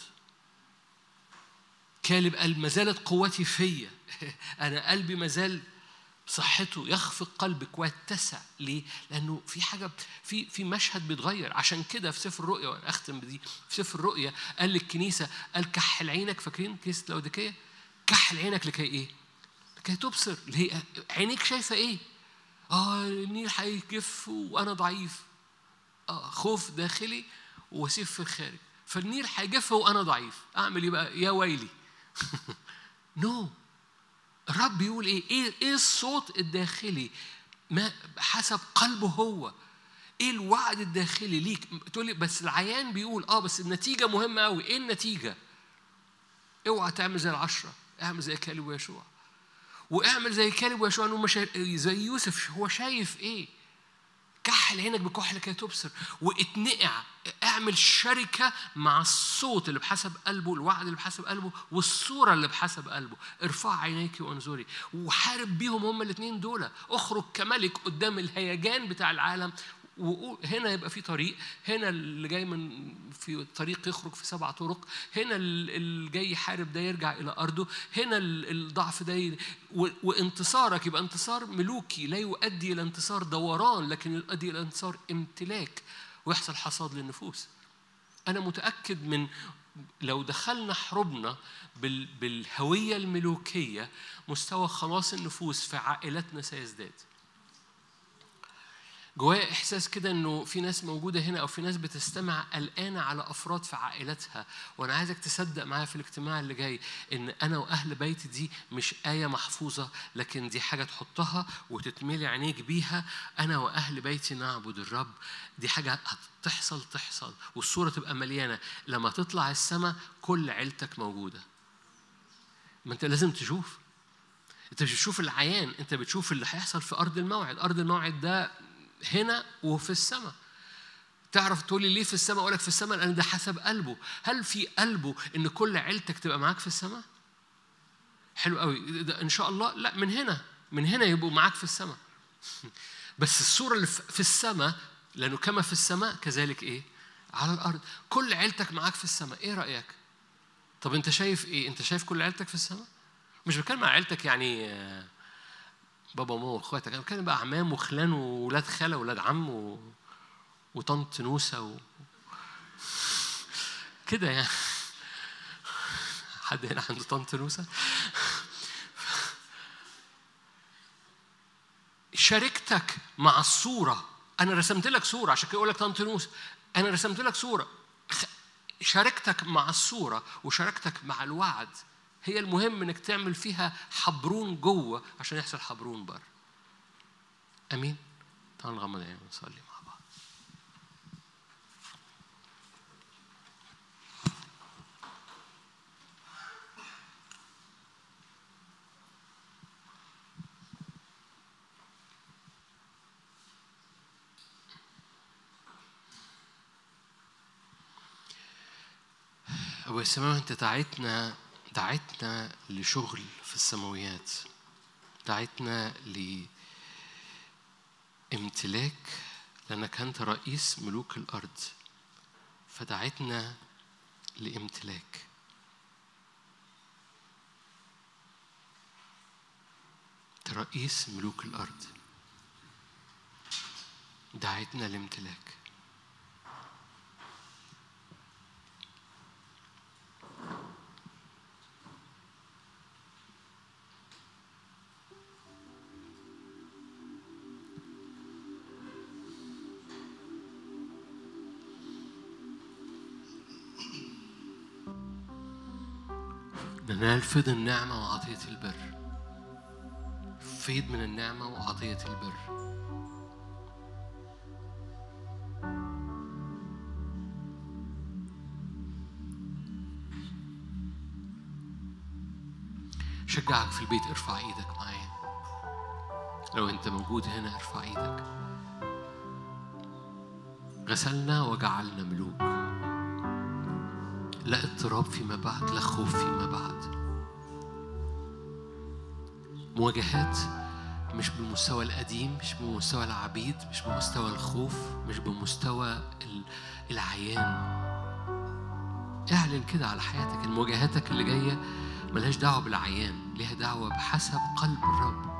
كالب قال ما زالت قوتي فيا أنا قلبي ما زال صحته يخفق قلبك ويتسع ليه؟ لأنه في حاجة في في مشهد بيتغير عشان كده في سفر الرؤيا وأنا أختم بدي في سفر الرؤيا قال للكنيسة قال كحل عينك فاكرين كنيسة لوديكية؟ كحل عينك لكي إيه؟ لكي تبصر اللي هي عينيك شايفة إيه؟ اه النيل هيجف وانا ضعيف آه خوف داخلي وسيف في الخارج فالنيل هيجف وانا ضعيف اعمل ايه بقى يا ويلي نو no. الرب بيقول ايه ايه ايه الصوت الداخلي ما حسب قلبه هو ايه الوعد الداخلي ليك تقول لي بس العيان بيقول اه بس النتيجه مهمه قوي ايه النتيجه اوعى تعمل زي العشره اعمل زي كالب ويشوع واعمل زي كالب ويشوع انه مش زي يوسف هو شايف ايه كحل عينك بكحل كي تبصر واتنقع اعمل شركة مع الصوت اللي بحسب قلبه الوعد اللي بحسب قلبه والصورة اللي بحسب قلبه ارفع عينيك وانظري وحارب بيهم هما الاثنين دول اخرج كملك قدام الهيجان بتاع العالم وهنا يبقى في طريق هنا اللي جاي من في طريق يخرج في سبع طرق هنا اللي جاي يحارب ده يرجع الى ارضه هنا الضعف ده ي... وانتصارك يبقى انتصار ملوكي لا يؤدي الى انتصار دوران لكن يؤدي الى انتصار امتلاك ويحصل حصاد للنفوس انا متاكد من لو دخلنا حروبنا بالهويه الملوكيه مستوى خلاص النفوس في عائلتنا سيزداد جوايا احساس كده انه في ناس موجوده هنا او في ناس بتستمع قلقانه على افراد في عائلتها وانا عايزك تصدق معايا في الاجتماع اللي جاي ان انا واهل بيتي دي مش ايه محفوظه لكن دي حاجه تحطها وتتملي عينيك بيها انا واهل بيتي نعبد الرب دي حاجه هتحصل تحصل والصوره تبقى مليانه لما تطلع السماء كل عيلتك موجوده ما انت لازم تشوف انت مش بتشوف العيان انت بتشوف اللي هيحصل في ارض الموعد ارض الموعد ده هنا وفي السماء تعرف تقول لي ليه في السماء اقول لك في السماء لان ده حسب قلبه هل في قلبه ان كل عيلتك تبقى معاك في السماء حلو قوي ده ان شاء الله لا من هنا من هنا يبقوا معاك في السماء بس الصوره اللي في السماء لانه كما في السماء كذلك ايه على الارض كل عيلتك معاك في السماء ايه رايك طب انت شايف ايه انت شايف كل عيلتك في السماء مش بتكلم عن عيلتك يعني بابا وماما واخواتك انا بتكلم بقى اعمام وخلان وولاد خاله وولاد عم و... وطنط نوسه و... كده يعني حد هنا عنده طنط نوسه شاركتك مع الصوره انا رسمت لك صوره عشان كده اقول لك طنط نوسه انا رسمت لك صوره شاركتك مع الصوره وشاركتك مع الوعد هي المهم انك تعمل فيها حبرون جوه عشان يحصل حبرون بره امين تعالوا نغمض عينينا ونصلي مع بعض أبو السماء أنت دعيتنا دعتنا لشغل في السماويات دعتنا لامتلاك لأنك أنت رئيس ملوك الأرض فدعتنا لامتلاك أنت رئيس ملوك الأرض دعتنا لامتلاك ننال فيض النعمة وعطية البر فيض من النعمة وعطية البر شجعك في البيت ارفع ايدك معايا لو انت موجود هنا ارفع ايدك غسلنا وجعلنا ملوك لا اضطراب فيما بعد لا خوف فيما بعد مواجهات مش بالمستوى القديم مش بمستوى العبيد مش بمستوى الخوف مش بمستوى العيان اعلن كده على حياتك ان مواجهاتك اللي جايه ملهاش دعوه بالعيان ليها دعوه بحسب قلب الرب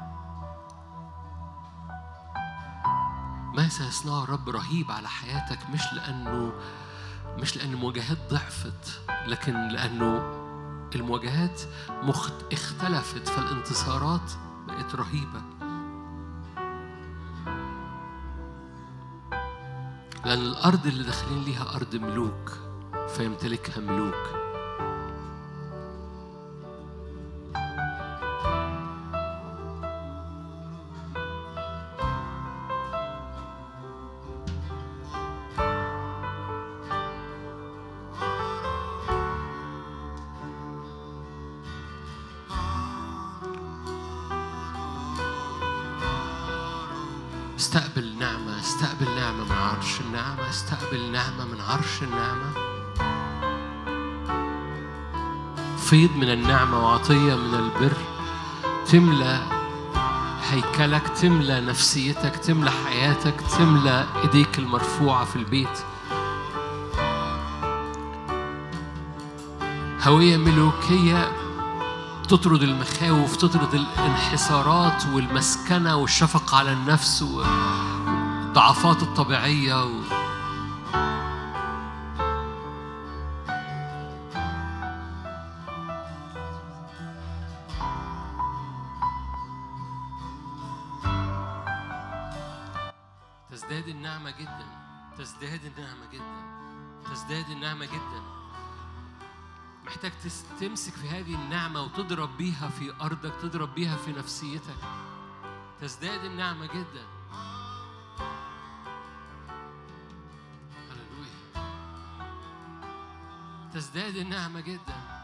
ما سيصنعه الرب رهيب على حياتك مش لانه مش لأن المواجهات ضعفت لكن لأنه المواجهات مخت... اختلفت فالانتصارات بقت رهيبة لأن الأرض اللي داخلين ليها أرض ملوك فيمتلكها ملوك استقبل نعمة استقبل نعمة من عرش النعمة استقبل نعمة من عرش النعمة فيض من النعمة وعطية من البر تملى هيكلك تملى نفسيتك تملى حياتك تملى ايديك المرفوعة في البيت هوية ملوكية تطرد المخاوف تطرد الانحسارات والمسكنة والشفقة على النفس والضعفات الطبيعية و... تزداد النعمة جدا تزداد النعمة جدا تزداد النعمة جدا محتاج تس- تمسك في هذه النعمة وتضرب بيها في أرضك تضرب بيها في نفسيتك تزداد النعمة جدا هللويا تزداد النعمة جدا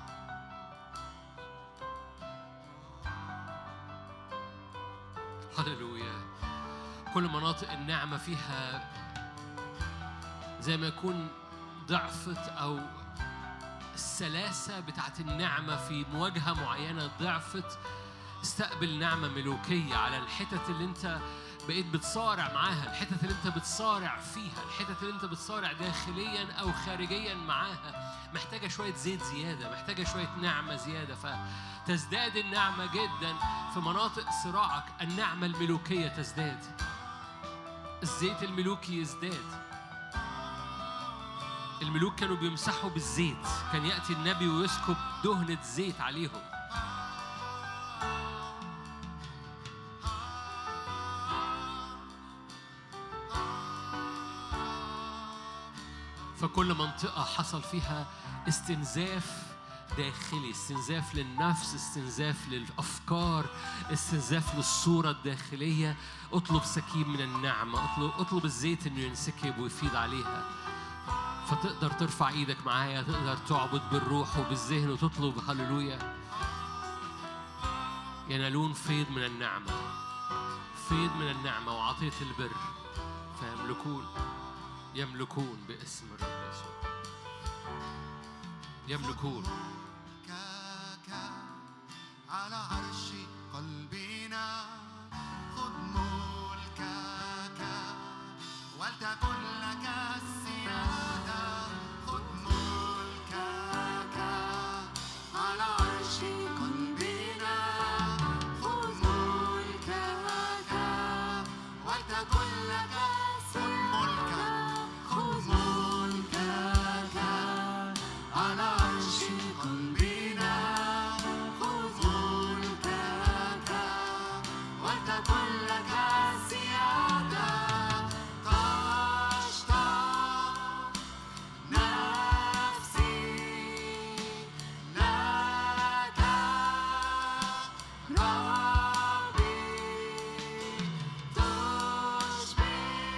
هللويا كل مناطق النعمة فيها زي ما يكون ضعفت أو السلاسة بتاعت النعمة في مواجهة معينة ضعفت استقبل نعمة ملوكية على الحتت اللي انت بقيت بتصارع معاها الحتت اللي انت بتصارع فيها الحتت اللي انت بتصارع داخليا او خارجيا معاها محتاجة شوية زيت زيادة محتاجة شوية نعمة زيادة فتزداد النعمة جدا في مناطق صراعك النعمة الملوكية تزداد الزيت الملوكي يزداد الملوك كانوا بيمسحوا بالزيت كان يأتي النبي ويسكب دهنة زيت عليهم فكل منطقة حصل فيها استنزاف داخلي استنزاف للنفس استنزاف للأفكار استنزاف للصورة الداخلية اطلب سكيب من النعمة اطلب, اطلب الزيت انه ينسكب ويفيض عليها فتقدر ترفع ايدك معايا تقدر تعبد بالروح وبالذهن وتطلب هللويا ينالون فيض من النعمة فيض من النعمة وعطية البر فيملكون يملكون باسم الرب يسوع يملكون ملكك على عرش قلبنا خذ ملكك ولتكن لك السيادة خذ ملكك على عرش قلبنا خذ ملكك ولتكن لك خذ ملكك خذ ملكك على عرش قلبنا خذ ملكك ولتكن لك السيادة تشتاق نفسي لك ربي تشبه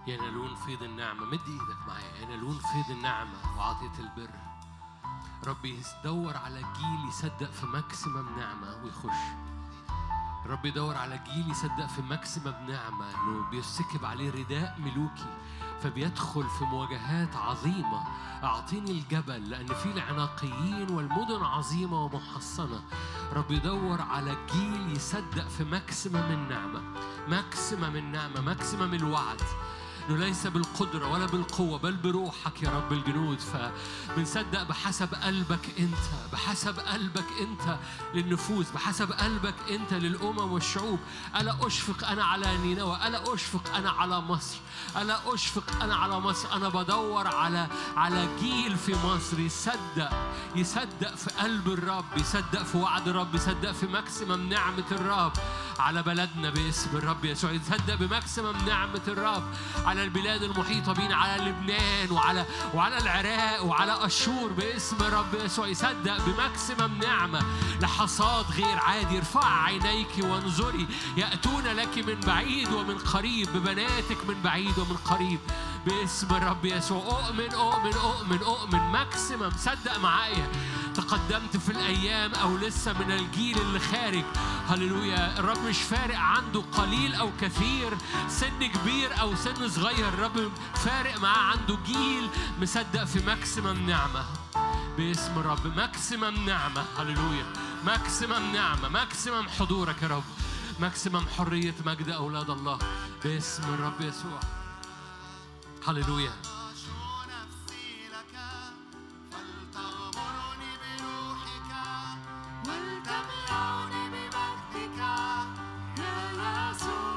ينالون فيض النعمة مد ايدك معايا ينالون فيض النعمة وعطية البر رب يدور على جيل يصدق في ماكسيمم نعمة ويخش رب يدور على جيل يصدق في ماكسيمم نعمة انه بيسكب عليه رداء ملوكي فبيدخل في مواجهات عظيمة أعطيني الجبل لأن في العناقيين والمدن عظيمة ومحصنة رب يدور على جيل يصدق في ماكسيمم النعمة ماكسيمم النعمة ماكسيمم الوعد انه ليس بالقدرة ولا بالقوة بل بروحك يا رب الجنود فبنصدق بحسب قلبك انت بحسب قلبك انت للنفوس بحسب قلبك انت للامم والشعوب الا اشفق انا على نينوى الا اشفق انا على مصر الا اشفق انا على مصر انا بدور على على جيل في مصر يصدق يصدق في قلب الرب يصدق في وعد الرب يصدق في ماكسيمم نعمة الرب على بلدنا باسم الرب يسوع يصدق بماكسيمم نعمة الرب على البلاد المحيطة بينا على لبنان وعلى وعلى العراق وعلى أشور باسم الرب يسوع يصدق بماكسيمم نعمة لحصاد غير عادي ارفع عينيك وانظري يأتون لك من بعيد ومن قريب ببناتك من بعيد ومن قريب باسم الرب يسوع أؤمن أؤمن أؤمن أؤمن ماكسيمم صدق معايا تقدمت في الأيام أو لسه من الجيل اللي خارج هللويا الرب مش فارق عنده قليل أو كثير سن كبير أو سن صغير الرب فارق معاه عنده جيل مصدق في ماكسيمم نعمة باسم الرب ماكسيمم نعمة هللويا ماكسيمم نعمة ماكسيمم حضورك يا رب ماكسيمم حرية مجد أولاد الله باسم الرب يسوع هللويا أشو نفسي لك فلتغمرني بروحك ولتملأني بمجدك يا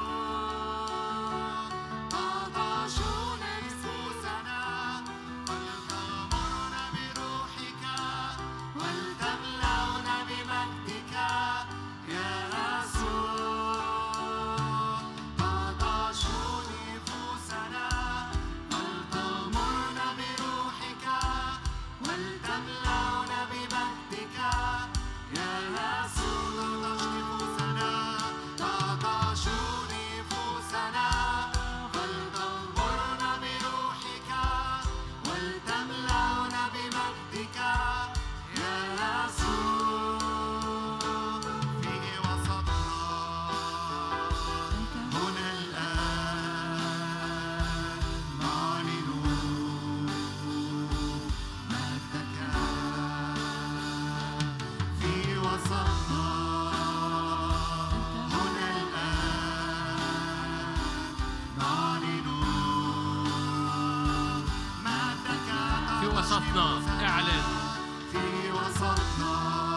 يسوع تعطش نفوسنا فلتغمرنا بروحك ولتملأنا بمجدك يا يسوع تعطش نفوسنا فلتغمرنا بروحك ولتملأنا بمجدك يا يسوع تعطش نفوسنا فلتغمرنا بروحك ولتملأنا بمجدك يا يسوع في وسطنا هنا الآن نعلن مجدك في وسطنا هنا الآن نعلن مجدك في وسطنا اعلن في وسطنا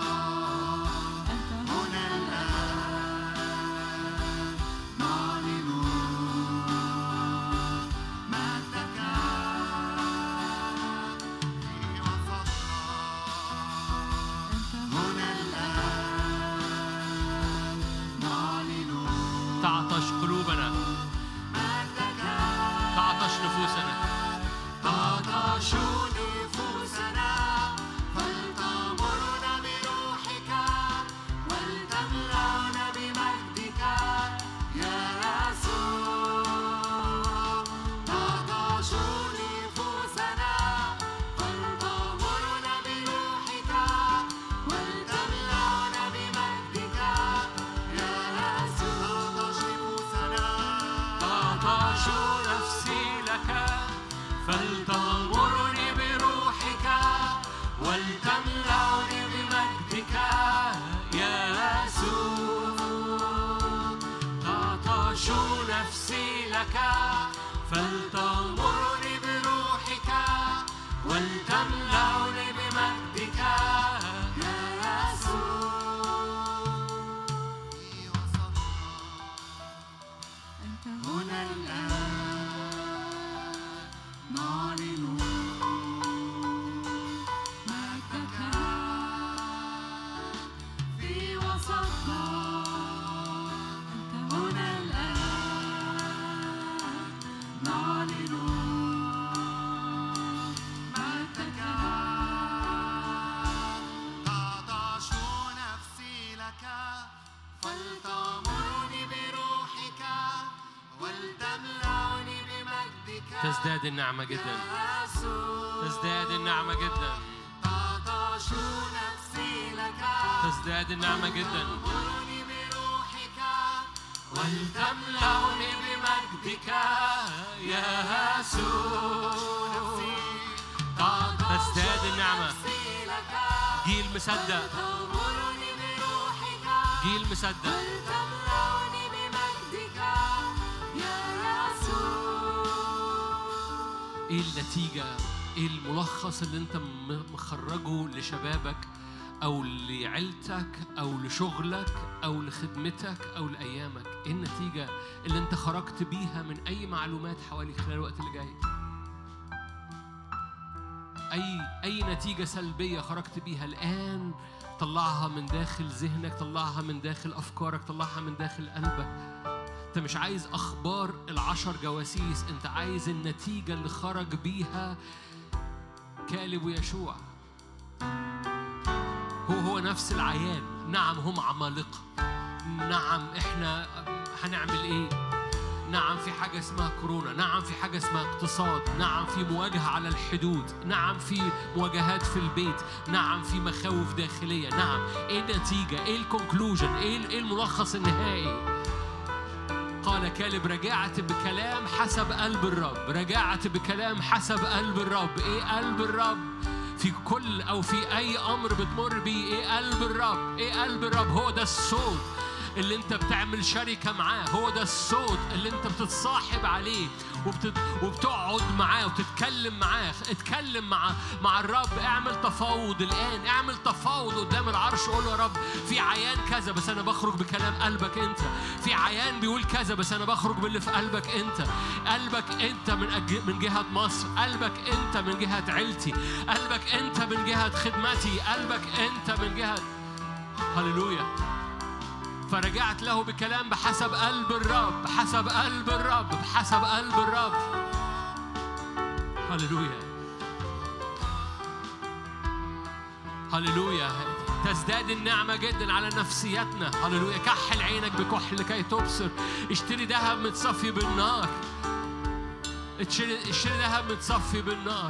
هنا الآن نعلن مجدك في وسطنا هنا الآن نعلن تعطش قلوبنا مجدك تعطش نفوسنا تعطش نفوسنا فلتغمرنا بروحك ولتملأنا بمجدك يا يسوع تعطش نفوسنا فلتغمرنا بروحك ولتملأنا بمجدك يا يسوع تعطش نفوسنا تعطش نفسي لك فلتغمرني بروحك ولتملأني بمجدك يا يسوع تعطش نفسي لك فلتغمرني بروحك ولتملأني بمجدك يا يسوع في وسطنا هنا الآن نعلن مجدك في وسطنا هنا الآن نعلن مجدك تزداد النعمة جدا يسوع تزداد النعمة جدا تعطش نفسي لك تزداد النعمة جدا تغمرني بروحك ولتملأني بمجدك يا يسوع تزداد النعمة. نفسي لك جيل مصدق تغمرني بروحك جيل مصدق ولتملأني بمجدك يا يسوع ايه النتيجة ايه الملخص اللي انت م- مخرجه لشبابك او لعيلتك او لشغلك او لخدمتك او لايامك ايه النتيجة اللي انت خرجت بيها من اي معلومات حواليك خلال الوقت اللي جاي اي اي نتيجة سلبية خرجت بيها الان طلعها من داخل ذهنك طلعها من داخل افكارك طلعها من داخل قلبك انت مش عايز اخبار العشر جواسيس انت عايز النتيجه اللي خرج بيها كالب ويشوع هو هو نفس العيان نعم هم عمالقه نعم احنا هنعمل ايه نعم في حاجة اسمها كورونا نعم في حاجة اسمها اقتصاد نعم في مواجهة على الحدود نعم في مواجهات في البيت نعم في مخاوف داخلية نعم ايه النتيجة ايه الكونكلوجن ايه ايه الملخص النهائي قال كالب رجعت بكلام حسب قلب الرب رجعت بكلام حسب قلب الرب ايه قلب الرب في كل او في اي امر بتمر بيه ايه قلب الرب ايه قلب الرب هو ده الصوت اللي انت بتعمل شركه معاه هو ده الصوت اللي انت بتتصاحب عليه وبتت... وبتقعد معاه وتتكلم معاه اتكلم مع مع الرب اعمل تفاوض الان اعمل تفاوض قدام العرش قول يا رب في عيان كذا بس انا بخرج بكلام قلبك انت في عيان بيقول كذا بس انا بخرج باللي في قلبك انت قلبك انت من أج... من جهه مصر قلبك انت من جهه عيلتي قلبك انت من جهه خدمتي قلبك انت من جهه هللويا فرجعت له بكلام بحسب قلب الرب بحسب قلب الرب بحسب قلب الرب هللويا هللويا تزداد النعمة جدا على نفسيتنا هللويا كحل عينك بكحل لكي تبصر اشتري ذهب متصفي بالنار اشتري اشتري ذهب متصفي بالنار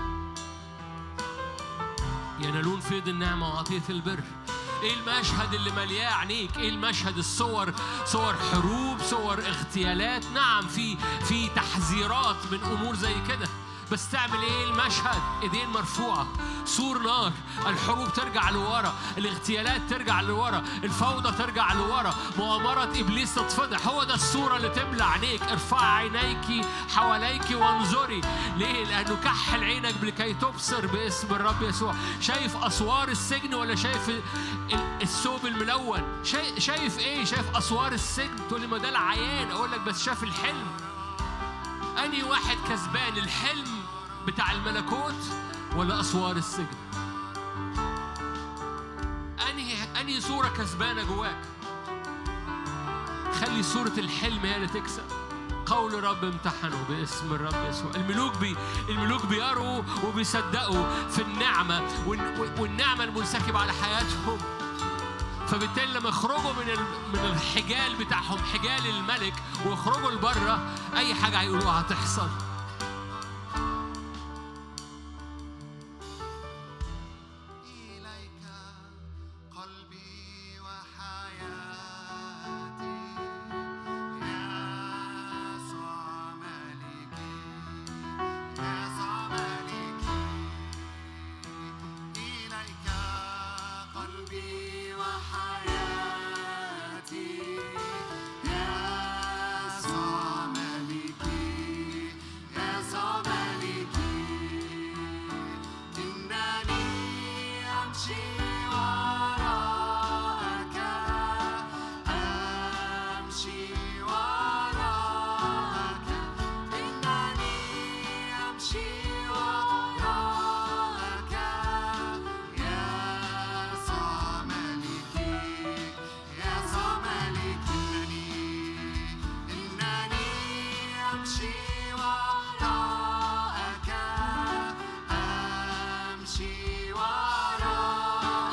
ينالون فيض النعمة وعطية البر ايه المشهد اللي ملياه عينيك ايه المشهد الصور صور حروب صور اغتيالات نعم في في تحذيرات من امور زي كده بس تعمل ايه المشهد ايدين مرفوعه سور نار الحروب ترجع لورا الاغتيالات ترجع لورا الفوضى ترجع لورا مؤامره ابليس تتفضح هو ده الصوره اللي تملى عينيك ارفع عينيك حواليك وانظري ليه لانه كحل عينك لكي تبصر باسم الرب يسوع شايف اسوار السجن ولا شايف ال- ال- الثوب الملون شايف, شايف ايه شايف اسوار السجن تقول لي ما ده العيان اقول لك بس شاف الحلم أنهي واحد كسبان الحلم بتاع الملكوت ولا أسوار السجن؟ أنهي أنهي صورة كسبانة جواك؟ خلي صورة الحلم هي اللي تكسب. قول الرب امتحنوا باسم الرب يسوع الملوك بي الملوك بيروا وبيصدقوا في النعمة والن- والنعمة المنسكبة على حياتهم فبالتالي لما يخرجوا من ال- من الحجال بتاعهم حجال الملك ويخرجوا لبره اي حاجه هيقولوها هتحصل إليك قلبي وحياتي يسوع ملكي يسوع ملكي إليك قلبي وحياتي يسوع ملكي يسوع ملكي إنني أمشي وراءك أمشي وراءك إنني أمشي وراءك يسوع ملكي يسوع ملكي إنني أمشي وراءك أمشي وراءك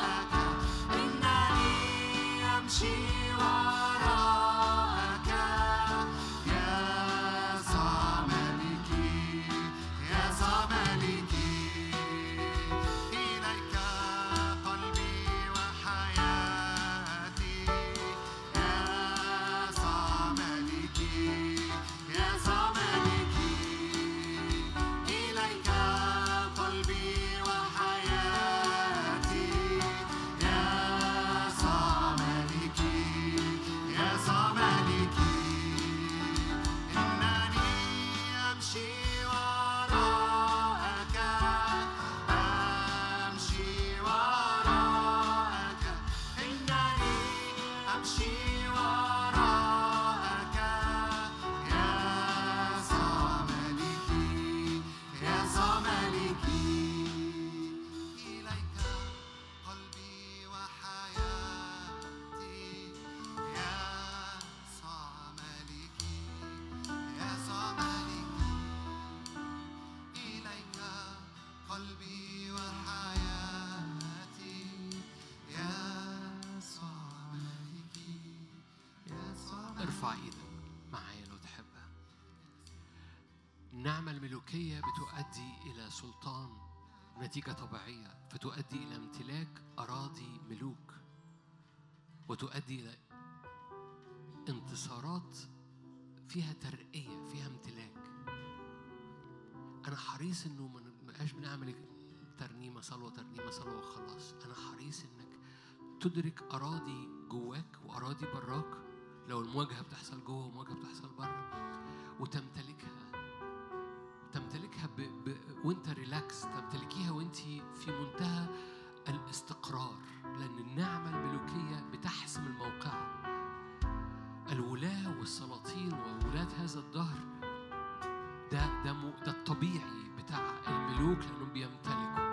ارفع ايدك معايا لو تحبها النعمة الملوكية بتؤدي إلى سلطان نتيجة طبيعية فتؤدي إلى امتلاك أراضي ملوك وتؤدي إلى انتصارات فيها ترقية فيها امتلاك أنا حريص إنه ما نبقاش بنعمل ترنيمة صلوة ترنيمة صلوة وخلاص أنا حريص إنك تدرك أراضي جواك وأراضي براك لو المواجهة بتحصل جوه ومواجهة بتحصل بره وتمتلكها تمتلكها ب... ب... وانت ريلاكس تمتلكيها وانت في منتهى الاستقرار لأن النعمة الملوكية بتحسم الموقع الولاة والسلاطين وولاة هذا الدهر ده ده م... ده الطبيعي بتاع الملوك لأنهم بيمتلكوا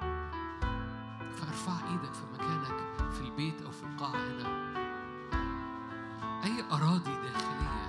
فارفع ايدك في مكانك في البيت أو في القاعة هنا أي أراضي داخلية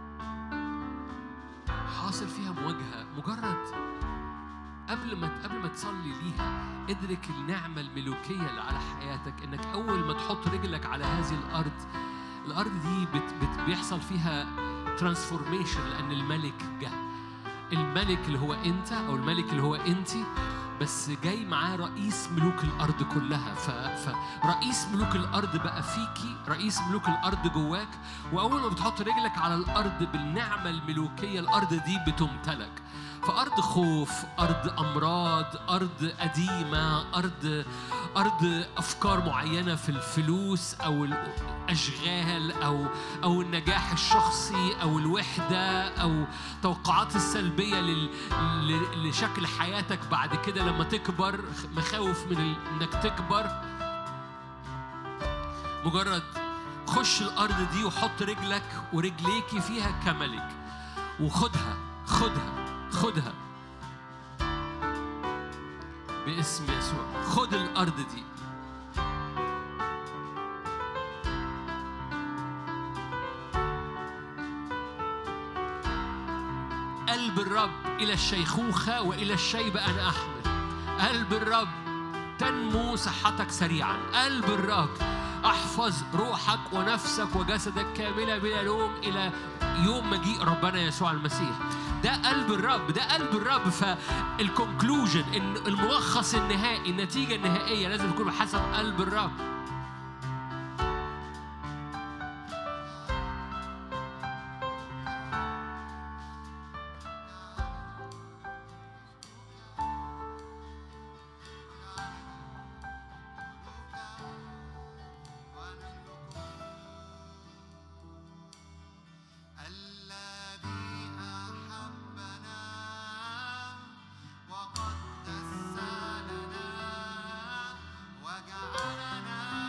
حاصل فيها مواجهة مجرد قبل ما قبل ما تصلي ليها ادرك النعمة الملوكية اللي على حياتك انك اول ما تحط رجلك على هذه الارض الارض دي بت بت بيحصل فيها ترانسفورميشن لان الملك جه الملك اللي هو انت او الملك اللي هو انت بس جاي معاه رئيس ملوك الارض كلها ف... فرئيس ملوك الارض بقى فيكي رئيس ملوك الارض جواك واول ما بتحط رجلك على الارض بالنعمه الملوكيه الارض دي بتمتلك فارض خوف ارض امراض ارض قديمه ارض ارض افكار معينه في الفلوس او الاشغال او او النجاح الشخصي او الوحده او توقعات السلبيه لل... ل- لشكل حياتك بعد كده لما تكبر مخاوف من ال... انك تكبر مجرد خش الارض دي وحط رجلك ورجليكي فيها كملك وخدها خدها خدها باسم يسوع خد الارض دي قلب الرب إلى الشيخوخة وإلى الشيب أنا أحمل قلب الرب تنمو صحتك سريعا قلب الرب احفظ روحك ونفسك وجسدك كاملة بلا لوم إلى يوم مجيء ربنا يسوع المسيح ده قلب الرب ده قلب الرب فالكونكلوجن ان الملخص النهائي النتيجة النهائية لازم تكون بحسب قلب الرب الذي أحبنا وقد دسلنا وجعلنا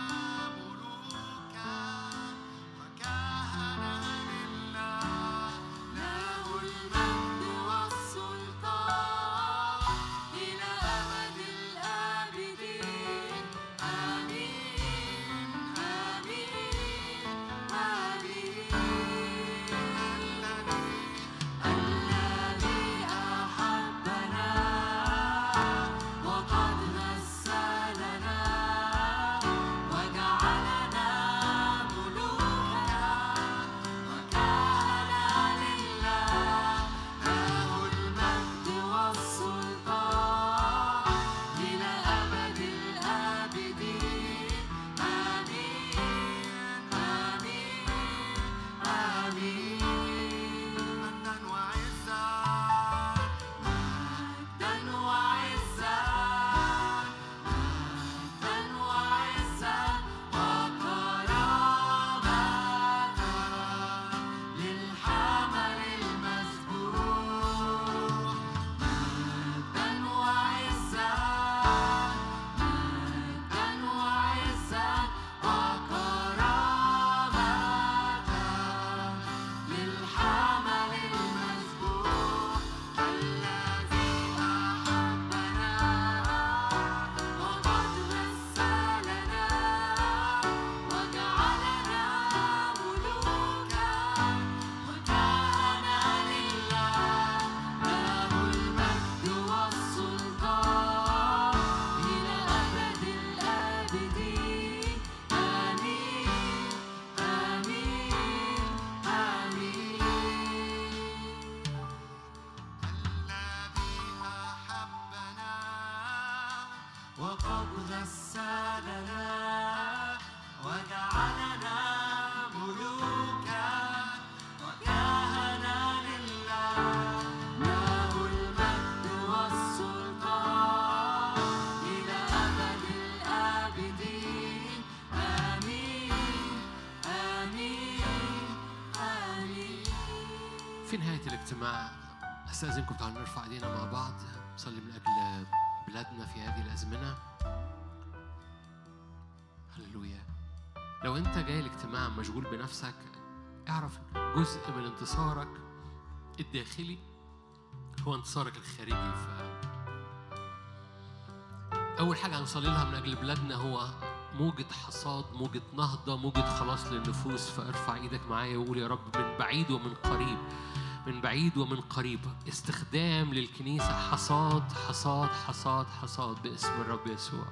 وقد غسلنا وجعلنا ملوكا وكهنا لله له المجد والسلطان إلى أبد الآبدين آمين آمين آمين في نهاية الاجتماع أستأذنكم تعالوا نرفع ايدينا مع بعض نصلي من أجل بلادنا في هذه الأزمنة هللويا لو أنت جاي الاجتماع مشغول بنفسك اعرف جزء من انتصارك الداخلي هو انتصارك الخارجي ف أول حاجة هنصلي لها من أجل بلادنا هو موجة حصاد موجة نهضة موجة خلاص للنفوس فارفع ايدك معايا وقول يا رب من بعيد ومن قريب من بعيد ومن قريب استخدام للكنيسة حصاد حصاد حصاد حصاد باسم الرب يسوع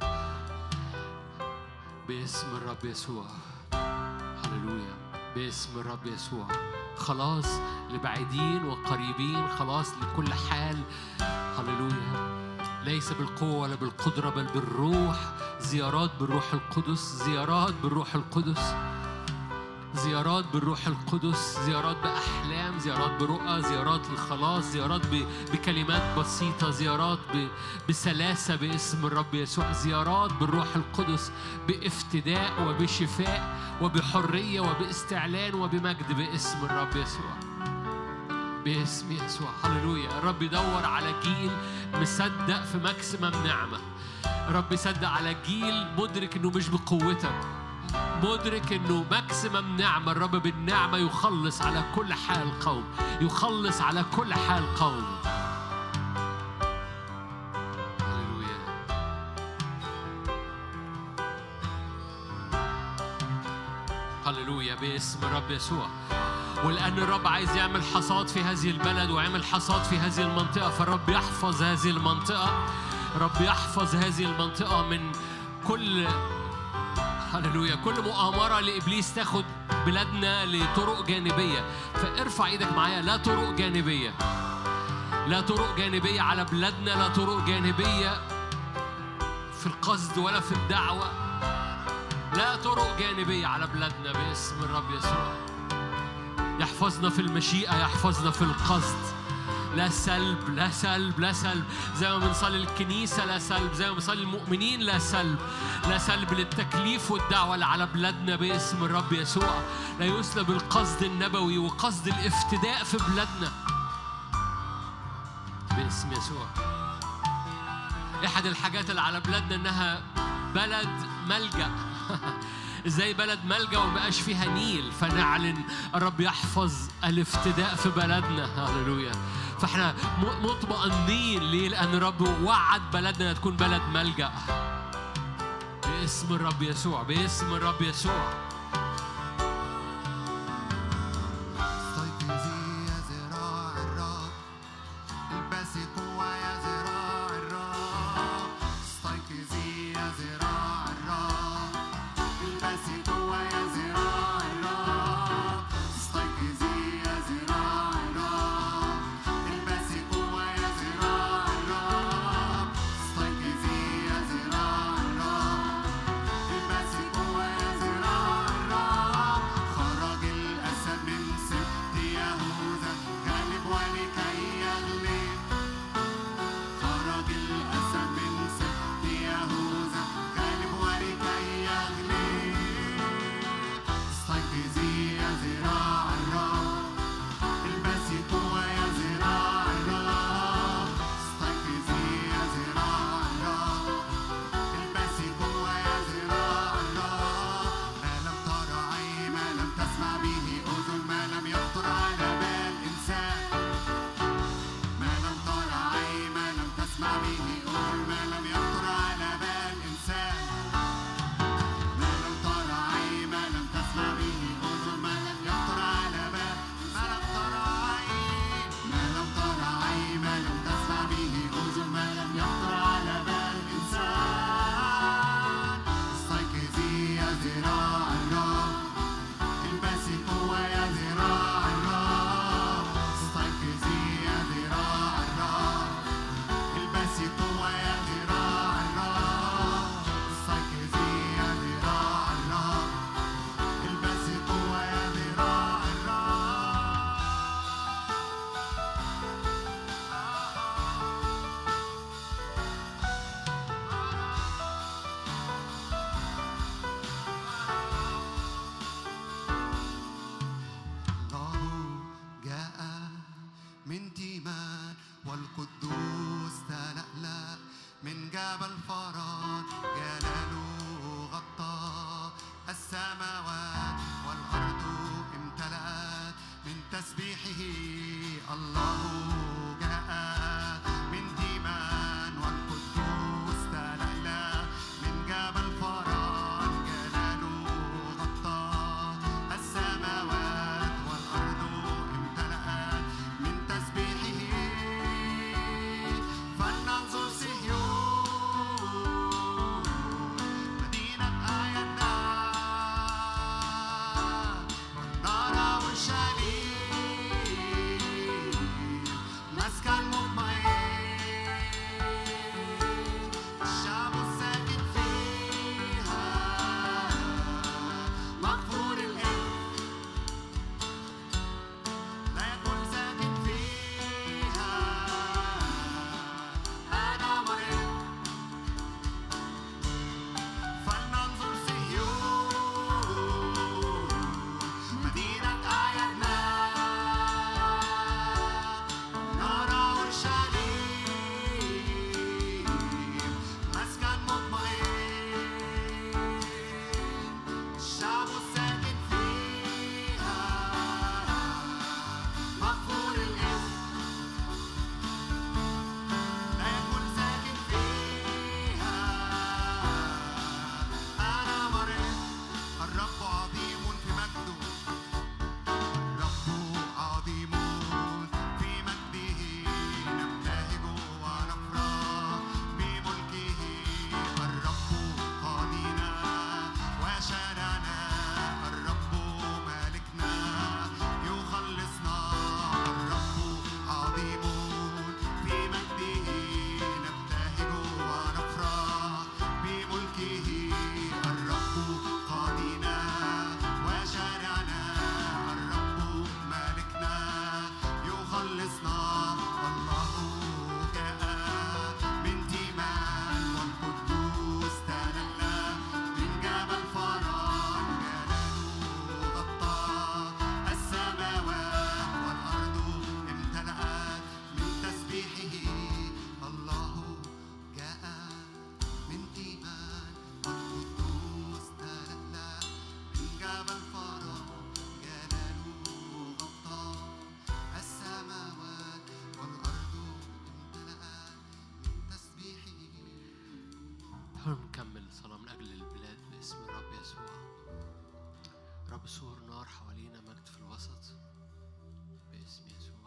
باسم الرب يسوع هللويا باسم الرب يسوع خلاص لبعيدين وقريبين خلاص لكل حال هللويا ليس بالقوة ولا بالقدرة بل بالروح زيارات بالروح القدس زيارات بالروح القدس زيارات بالروح القدس زيارات بأحلام زيارات برؤى زيارات للخلاص زيارات ب- بكلمات بسيطة زيارات ب- بسلاسة باسم الرب يسوع زيارات بالروح القدس بافتداء وبشفاء وبحرية وباستعلان وبمجد باسم الرب يسوع باسم يسوع هللويا الرب يدور على جيل مصدق في ماكسيمم نعمة الرب يصدق على جيل مدرك انه مش بقوتك مدرك انه ماكسيمم نعمة الرب بالنعمة يخلص على كل حال قوم يخلص على كل حال قوم هللويا هللويا باسم الرب يسوع ولأن الرب عايز يعمل حصاد في هذه البلد ويعمل حصاد في هذه المنطقة فالرب يحفظ هذه المنطقة رب يحفظ هذه المنطقة من كل هللويا كل مؤامرة لإبليس تاخد بلادنا لطرق جانبية فارفع ايدك معايا لا طرق جانبية لا طرق جانبية على بلادنا لا طرق جانبية في القصد ولا في الدعوة لا طرق جانبية على بلادنا باسم الرب يسوع يحفظنا في المشيئة يحفظنا في القصد لا سلب لا سلب لا سلب زي ما بنصلي الكنيسة لا سلب زي ما بنصلي المؤمنين لا سلب لا سلب للتكليف والدعوة اللي على بلادنا باسم الرب يسوع لا يسلب القصد النبوي وقصد الافتداء في بلادنا باسم يسوع احد الحاجات اللي على بلادنا انها بلد ملجأ ازاي بلد ملجأ وما بقاش فيها نيل فنعلن الرب يحفظ الافتداء في بلدنا هللويا فاحنا م- مطمئنين ليه لان الرب وعد بلدنا انها تكون بلد ملجأ باسم الرب يسوع باسم الرب يسوع استيقظي يا ذراع الرب البسي قوة يا ذراع الرب استيقظي يا ذراع الرب البسي قوة يا ذراع الرب استيقظي يا ذراع الرب البسي قوة يا ذراع الرب استيقظي يا ذراع الرب البسي قوة يا ذراع جبل فرات جلاله غطى السماوات والأرض امتلأت من تسبيحه الله جاء من ديمان والقدوس تلألأ من جبل فرات جلاله غطى السماوات والأرض امتلأت من تسبيحه فلننظر صهيون مدينة أعيادنا نرى أورشليم مسكن مطمئن الشعب الساكن فيها مغفور الإثم لا يكون ساكن فيها أنا مريض فلننظر صهيون مدينة أعيادنا نرى أورشليم مسكن مطمئن الشعب الساكن فيها مغفور الاسم لا يكون ساكن فيها أنا مريض الرب عظيم في مجده الرب عظيم في مجده نبتهج ونفرح بملكه الرب قاضينا وشارعنا الرب مالكنا يخلصنا الرب عظيم في مجده نبتهج ونفرح بملكه الرب قاضينا وشارعنا الرب مالكنا يخلصنا الله جاء من تيمان والقدوس تلألأ من جبل فرات جلاله غطى السماوات والأرض امتلأت من تسبيحه الله جاء من تيمان والقدوس تلألأ من جبل فرات جلاله غطى السماوات والأرض امتلأت من تسبيحه تعالوا نكمل صلاة من أجل البلاد باسم الرب يسوع رب سور نار حوالينا مجد في الوسط باسم يسوع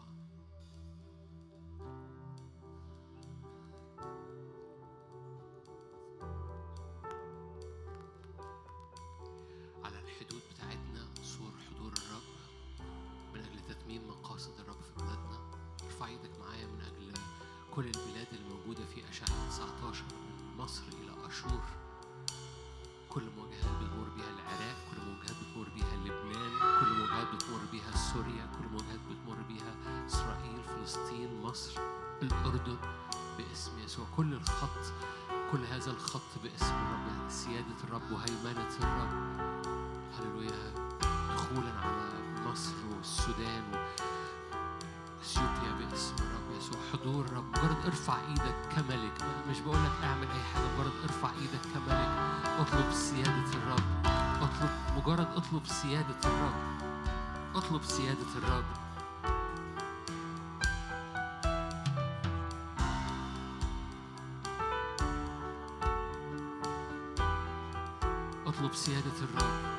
على الحدود بتاعتنا سور حضور الرب من أجل تتميم مقاصد الرب في بلادنا ارفع ايدك معايا من أجل كل البلاد الموجودة في أشعة 19 من مصر إلى أشور كل مواجهات بتمر بيها العراق كل مواجهات بتمر بيها لبنان كل مواجهات بتمر بيها سوريا كل مواجهات بتمر بيها إسرائيل فلسطين مصر الأردن باسم يسوع كل الخط كل هذا الخط باسم الرب سيادة الرب وهيمنة الرب هللويا دخولا على مصر والسودان اثيوبيا باسم الرب يسوع حضور الرب مجرد ارفع ايدك كملك مش بقول لك اعمل اي حاجه مجرد ارفع ايدك كملك اطلب سياده الرب اطلب مجرد اطلب سياده الرب اطلب سياده الرب اطلب سياده الرب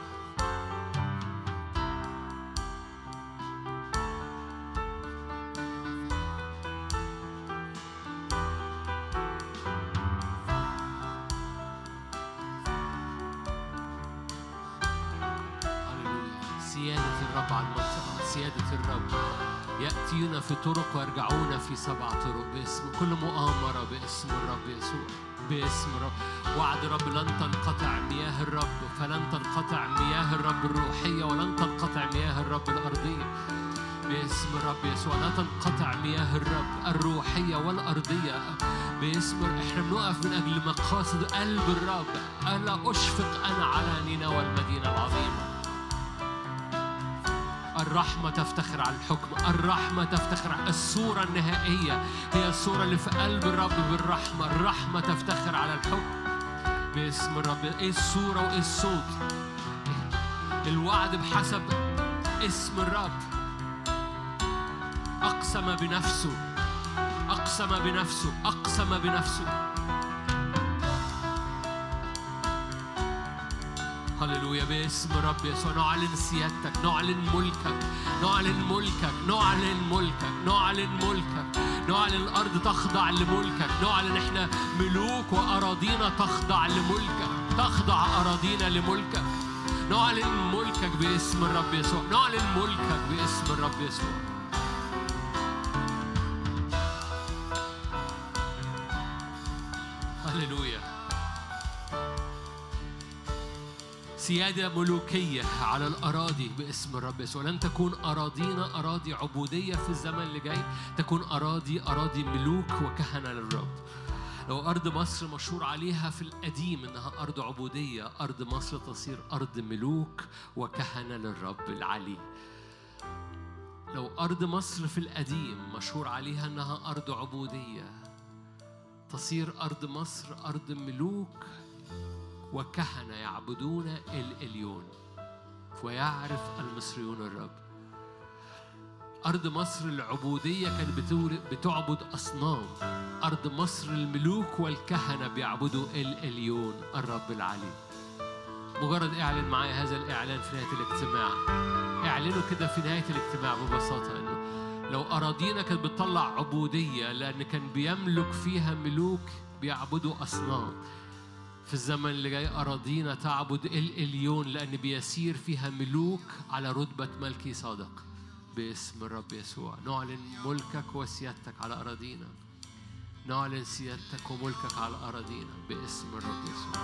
هللويا سيادة الرب على المنطقة سيادة الرب يأتينا في طرق ويرجعون في سبع طرق باسم كل مؤامرة باسم الرب يسوع باسم الرب وعد رب لن تنقطع مياه الرب فلن تنقطع مياه الرب الروحية ولن تنقطع مياه الرب الأرضية باسم الرب يسوع لا تنقطع مياه الرب الروحية والأرضية باسم احنا بنقف من أجل مقاصد قلب الرب ألا أشفق أنا على نينوى المدينة العظيمة الرحمة تفتخر على الحكم الرحمة تفتخر على الصورة النهائية هي الصورة اللي في قلب الرب بالرحمة الرحمة تفتخر على الحكم باسم الرب ايه الصورة وايه الصوت الوعد بحسب اسم الرب أقسم بنفسه أقسم بنفسه أقسم بنفسه هللويا باسم الرب يسوع نعلن سيادتك نعلن ملكك نعلن ملكك نعلن ملكك نعلن ملكك نعلن الأرض تخضع لملكك نعلن احنا ملوك وأراضينا تخضع لملكك تخضع أراضينا لملكك نعلن ملكك باسم الرب يسوع نعلن ملكك باسم الرب يسوع هللويا سيادة ملوكية على الأراضي باسم الرب يسوع لن تكون أراضينا أراضي عبودية في الزمن اللي جاي تكون أراضي أراضي ملوك وكهنة للرب لو أرض مصر مشهور عليها في القديم إنها أرض عبودية أرض مصر تصير أرض ملوك وكهنة للرب العلي لو أرض مصر في القديم مشهور عليها إنها أرض عبودية تصير أرض مصر أرض ملوك وكهنة يعبدون الإليون ويعرف المصريون الرب أرض مصر العبودية كانت بتور- بتعبد أصنام أرض مصر الملوك والكهنة بيعبدوا الإليون الرب العلي مجرد اعلن معايا هذا الإعلان في نهاية الاجتماع اعلنوا كده في نهاية الاجتماع ببساطة إنه لو أراضينا كانت بتطلع عبودية لأن كان بيملك فيها ملوك بيعبدوا أصنام في الزمن اللي جاي أراضينا تعبد الإليون لأن بيسير فيها ملوك على رتبة ملكي صادق باسم الرب يسوع نعلن ملكك وسيادتك على أراضينا نعلن سيادتك وملكك على أراضينا باسم الرب يسوع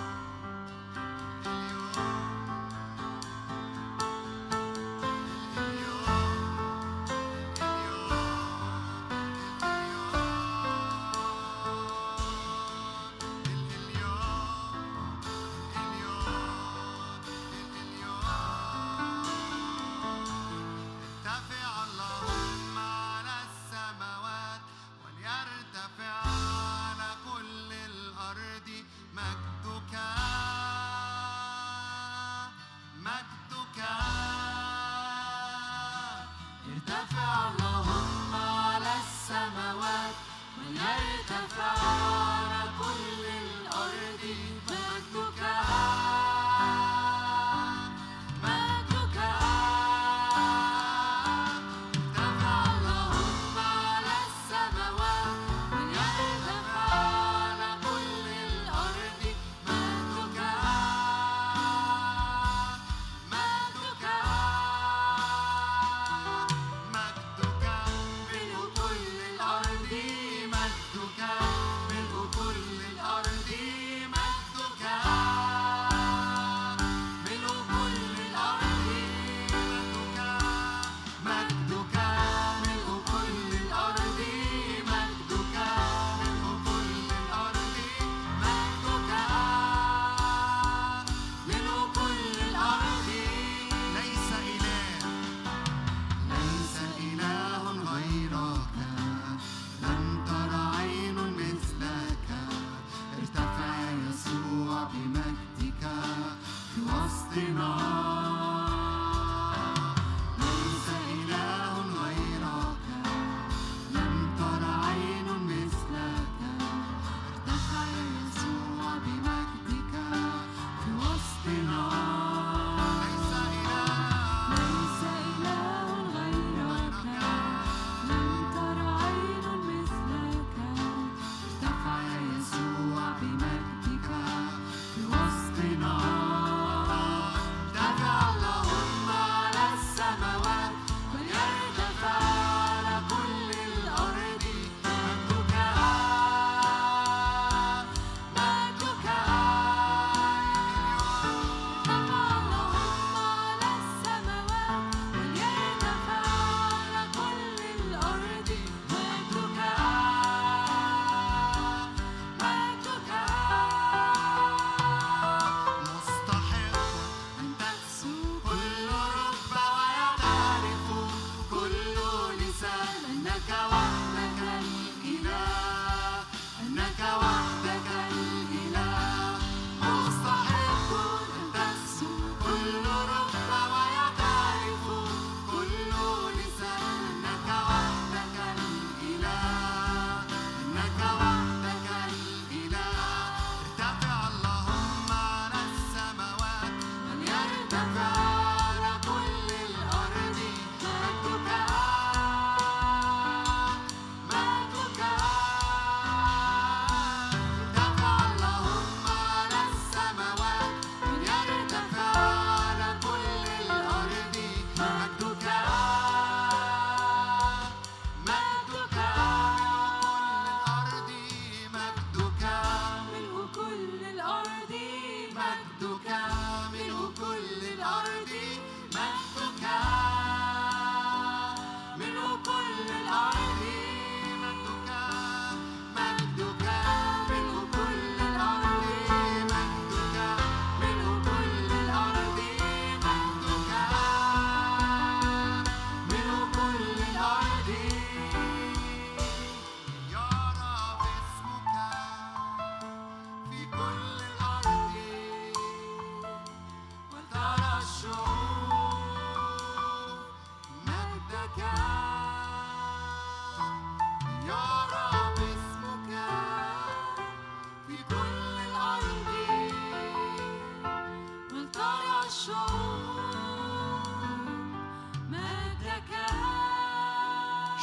ارتفع اللهم على السماوات وليرتفع على كل الأرض مجدك مجدك ارتفع اللهم على السماوات وليرتفع على كل الأرض مجدك مجدك ارتفع اللهم على السماوات وليرتفع على كل الأرض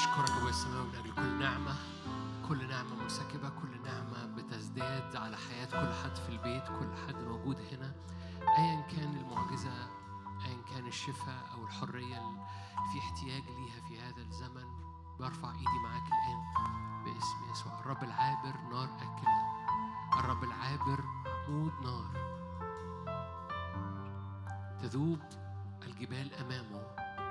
أشكرك أبويا السماوي من أجل كل نعمة كل نعمة منسكبة كل نعمة بتزداد على حياة كل حد في البيت كل حد موجود هنا أيا كان المعجزة أيا كان الشفاء أو الحرية اللي في احتياج ليها في هذا الزمن برفع إيدي معاك الآن باسم يسوع الرب العابر نار أكلة الرب العابر عمود نار تذوب الجبال أمامه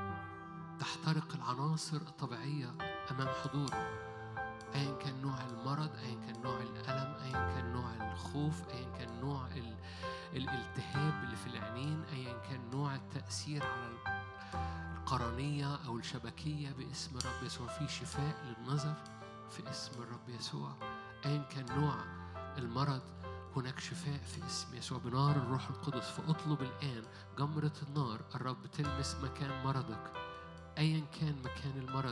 تحترق العناصر الطبيعية أمام حضوره أيا كان نوع المرض أيا كان نوع الألم أيا كان نوع الخوف أيا كان نوع ال... الالتهاب اللي في العينين أيا كان نوع التأثير على ال- القرنية أو الشبكية باسم الرب يسوع في شفاء للنظر في اسم الرب يسوع أيا كان نوع المرض هناك شفاء في اسم يسوع بنار الروح القدس فاطلب الآن جمرة النار الرب تلمس مكان مرضك أيا كان مكان المرض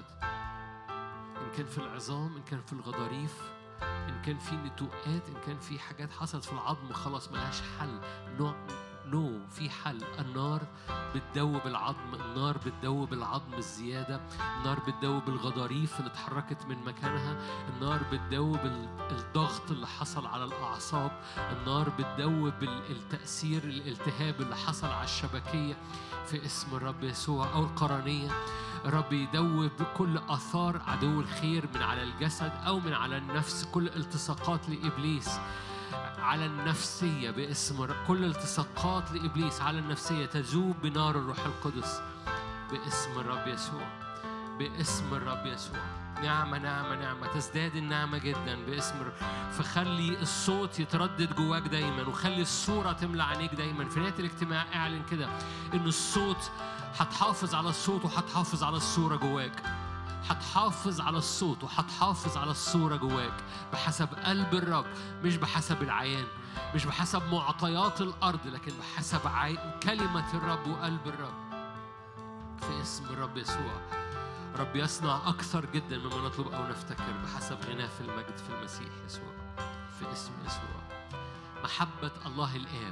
إن كان في العظام إن كان في الغضاريف إن كان في نتوءات إن كان في حاجات حصلت في العظم خلاص ملهاش حل نو نو في حل النار بتدوب العظم النار بتدوب العظم الزيادة النار بتدوب الغضاريف اللي اتحركت من مكانها النار بتدوب ال- الضغط اللي حصل على الأعصاب النار بتدوب ال- التأثير الالتهاب اللي حصل على الشبكية في اسم الرب يسوع أو القرنية الرب يدوب كل آثار عدو الخير من على الجسد أو من على النفس كل التصاقات لإبليس على النفسية باسم الرب كل التصاقات لإبليس على النفسية تذوب بنار الروح القدس باسم الرب يسوع باسم الرب يسوع نعمة نعمة نعمة تزداد النعمة جدا باسم الرب فخلي الصوت يتردد جواك دايما وخلي الصورة تملى عينيك دايما في نهاية الاجتماع اعلن كده ان الصوت هتحافظ على الصوت وهتحافظ على الصورة جواك هتحافظ على الصوت وهتحافظ على الصورة جواك بحسب قلب الرب مش بحسب العيان مش بحسب معطيات الأرض لكن بحسب عي... كلمة الرب وقلب الرب في اسم الرب يسوع رب يصنع أكثر جدا مما نطلب أو نفتكر بحسب غناه في المجد في المسيح يسوع في اسم يسوع محبة الله الآب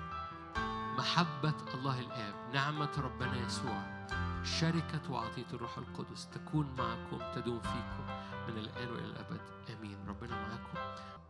محبة الله الآب نعمة ربنا يسوع شركة وعطية الروح القدس تكون معكم تدوم فيكم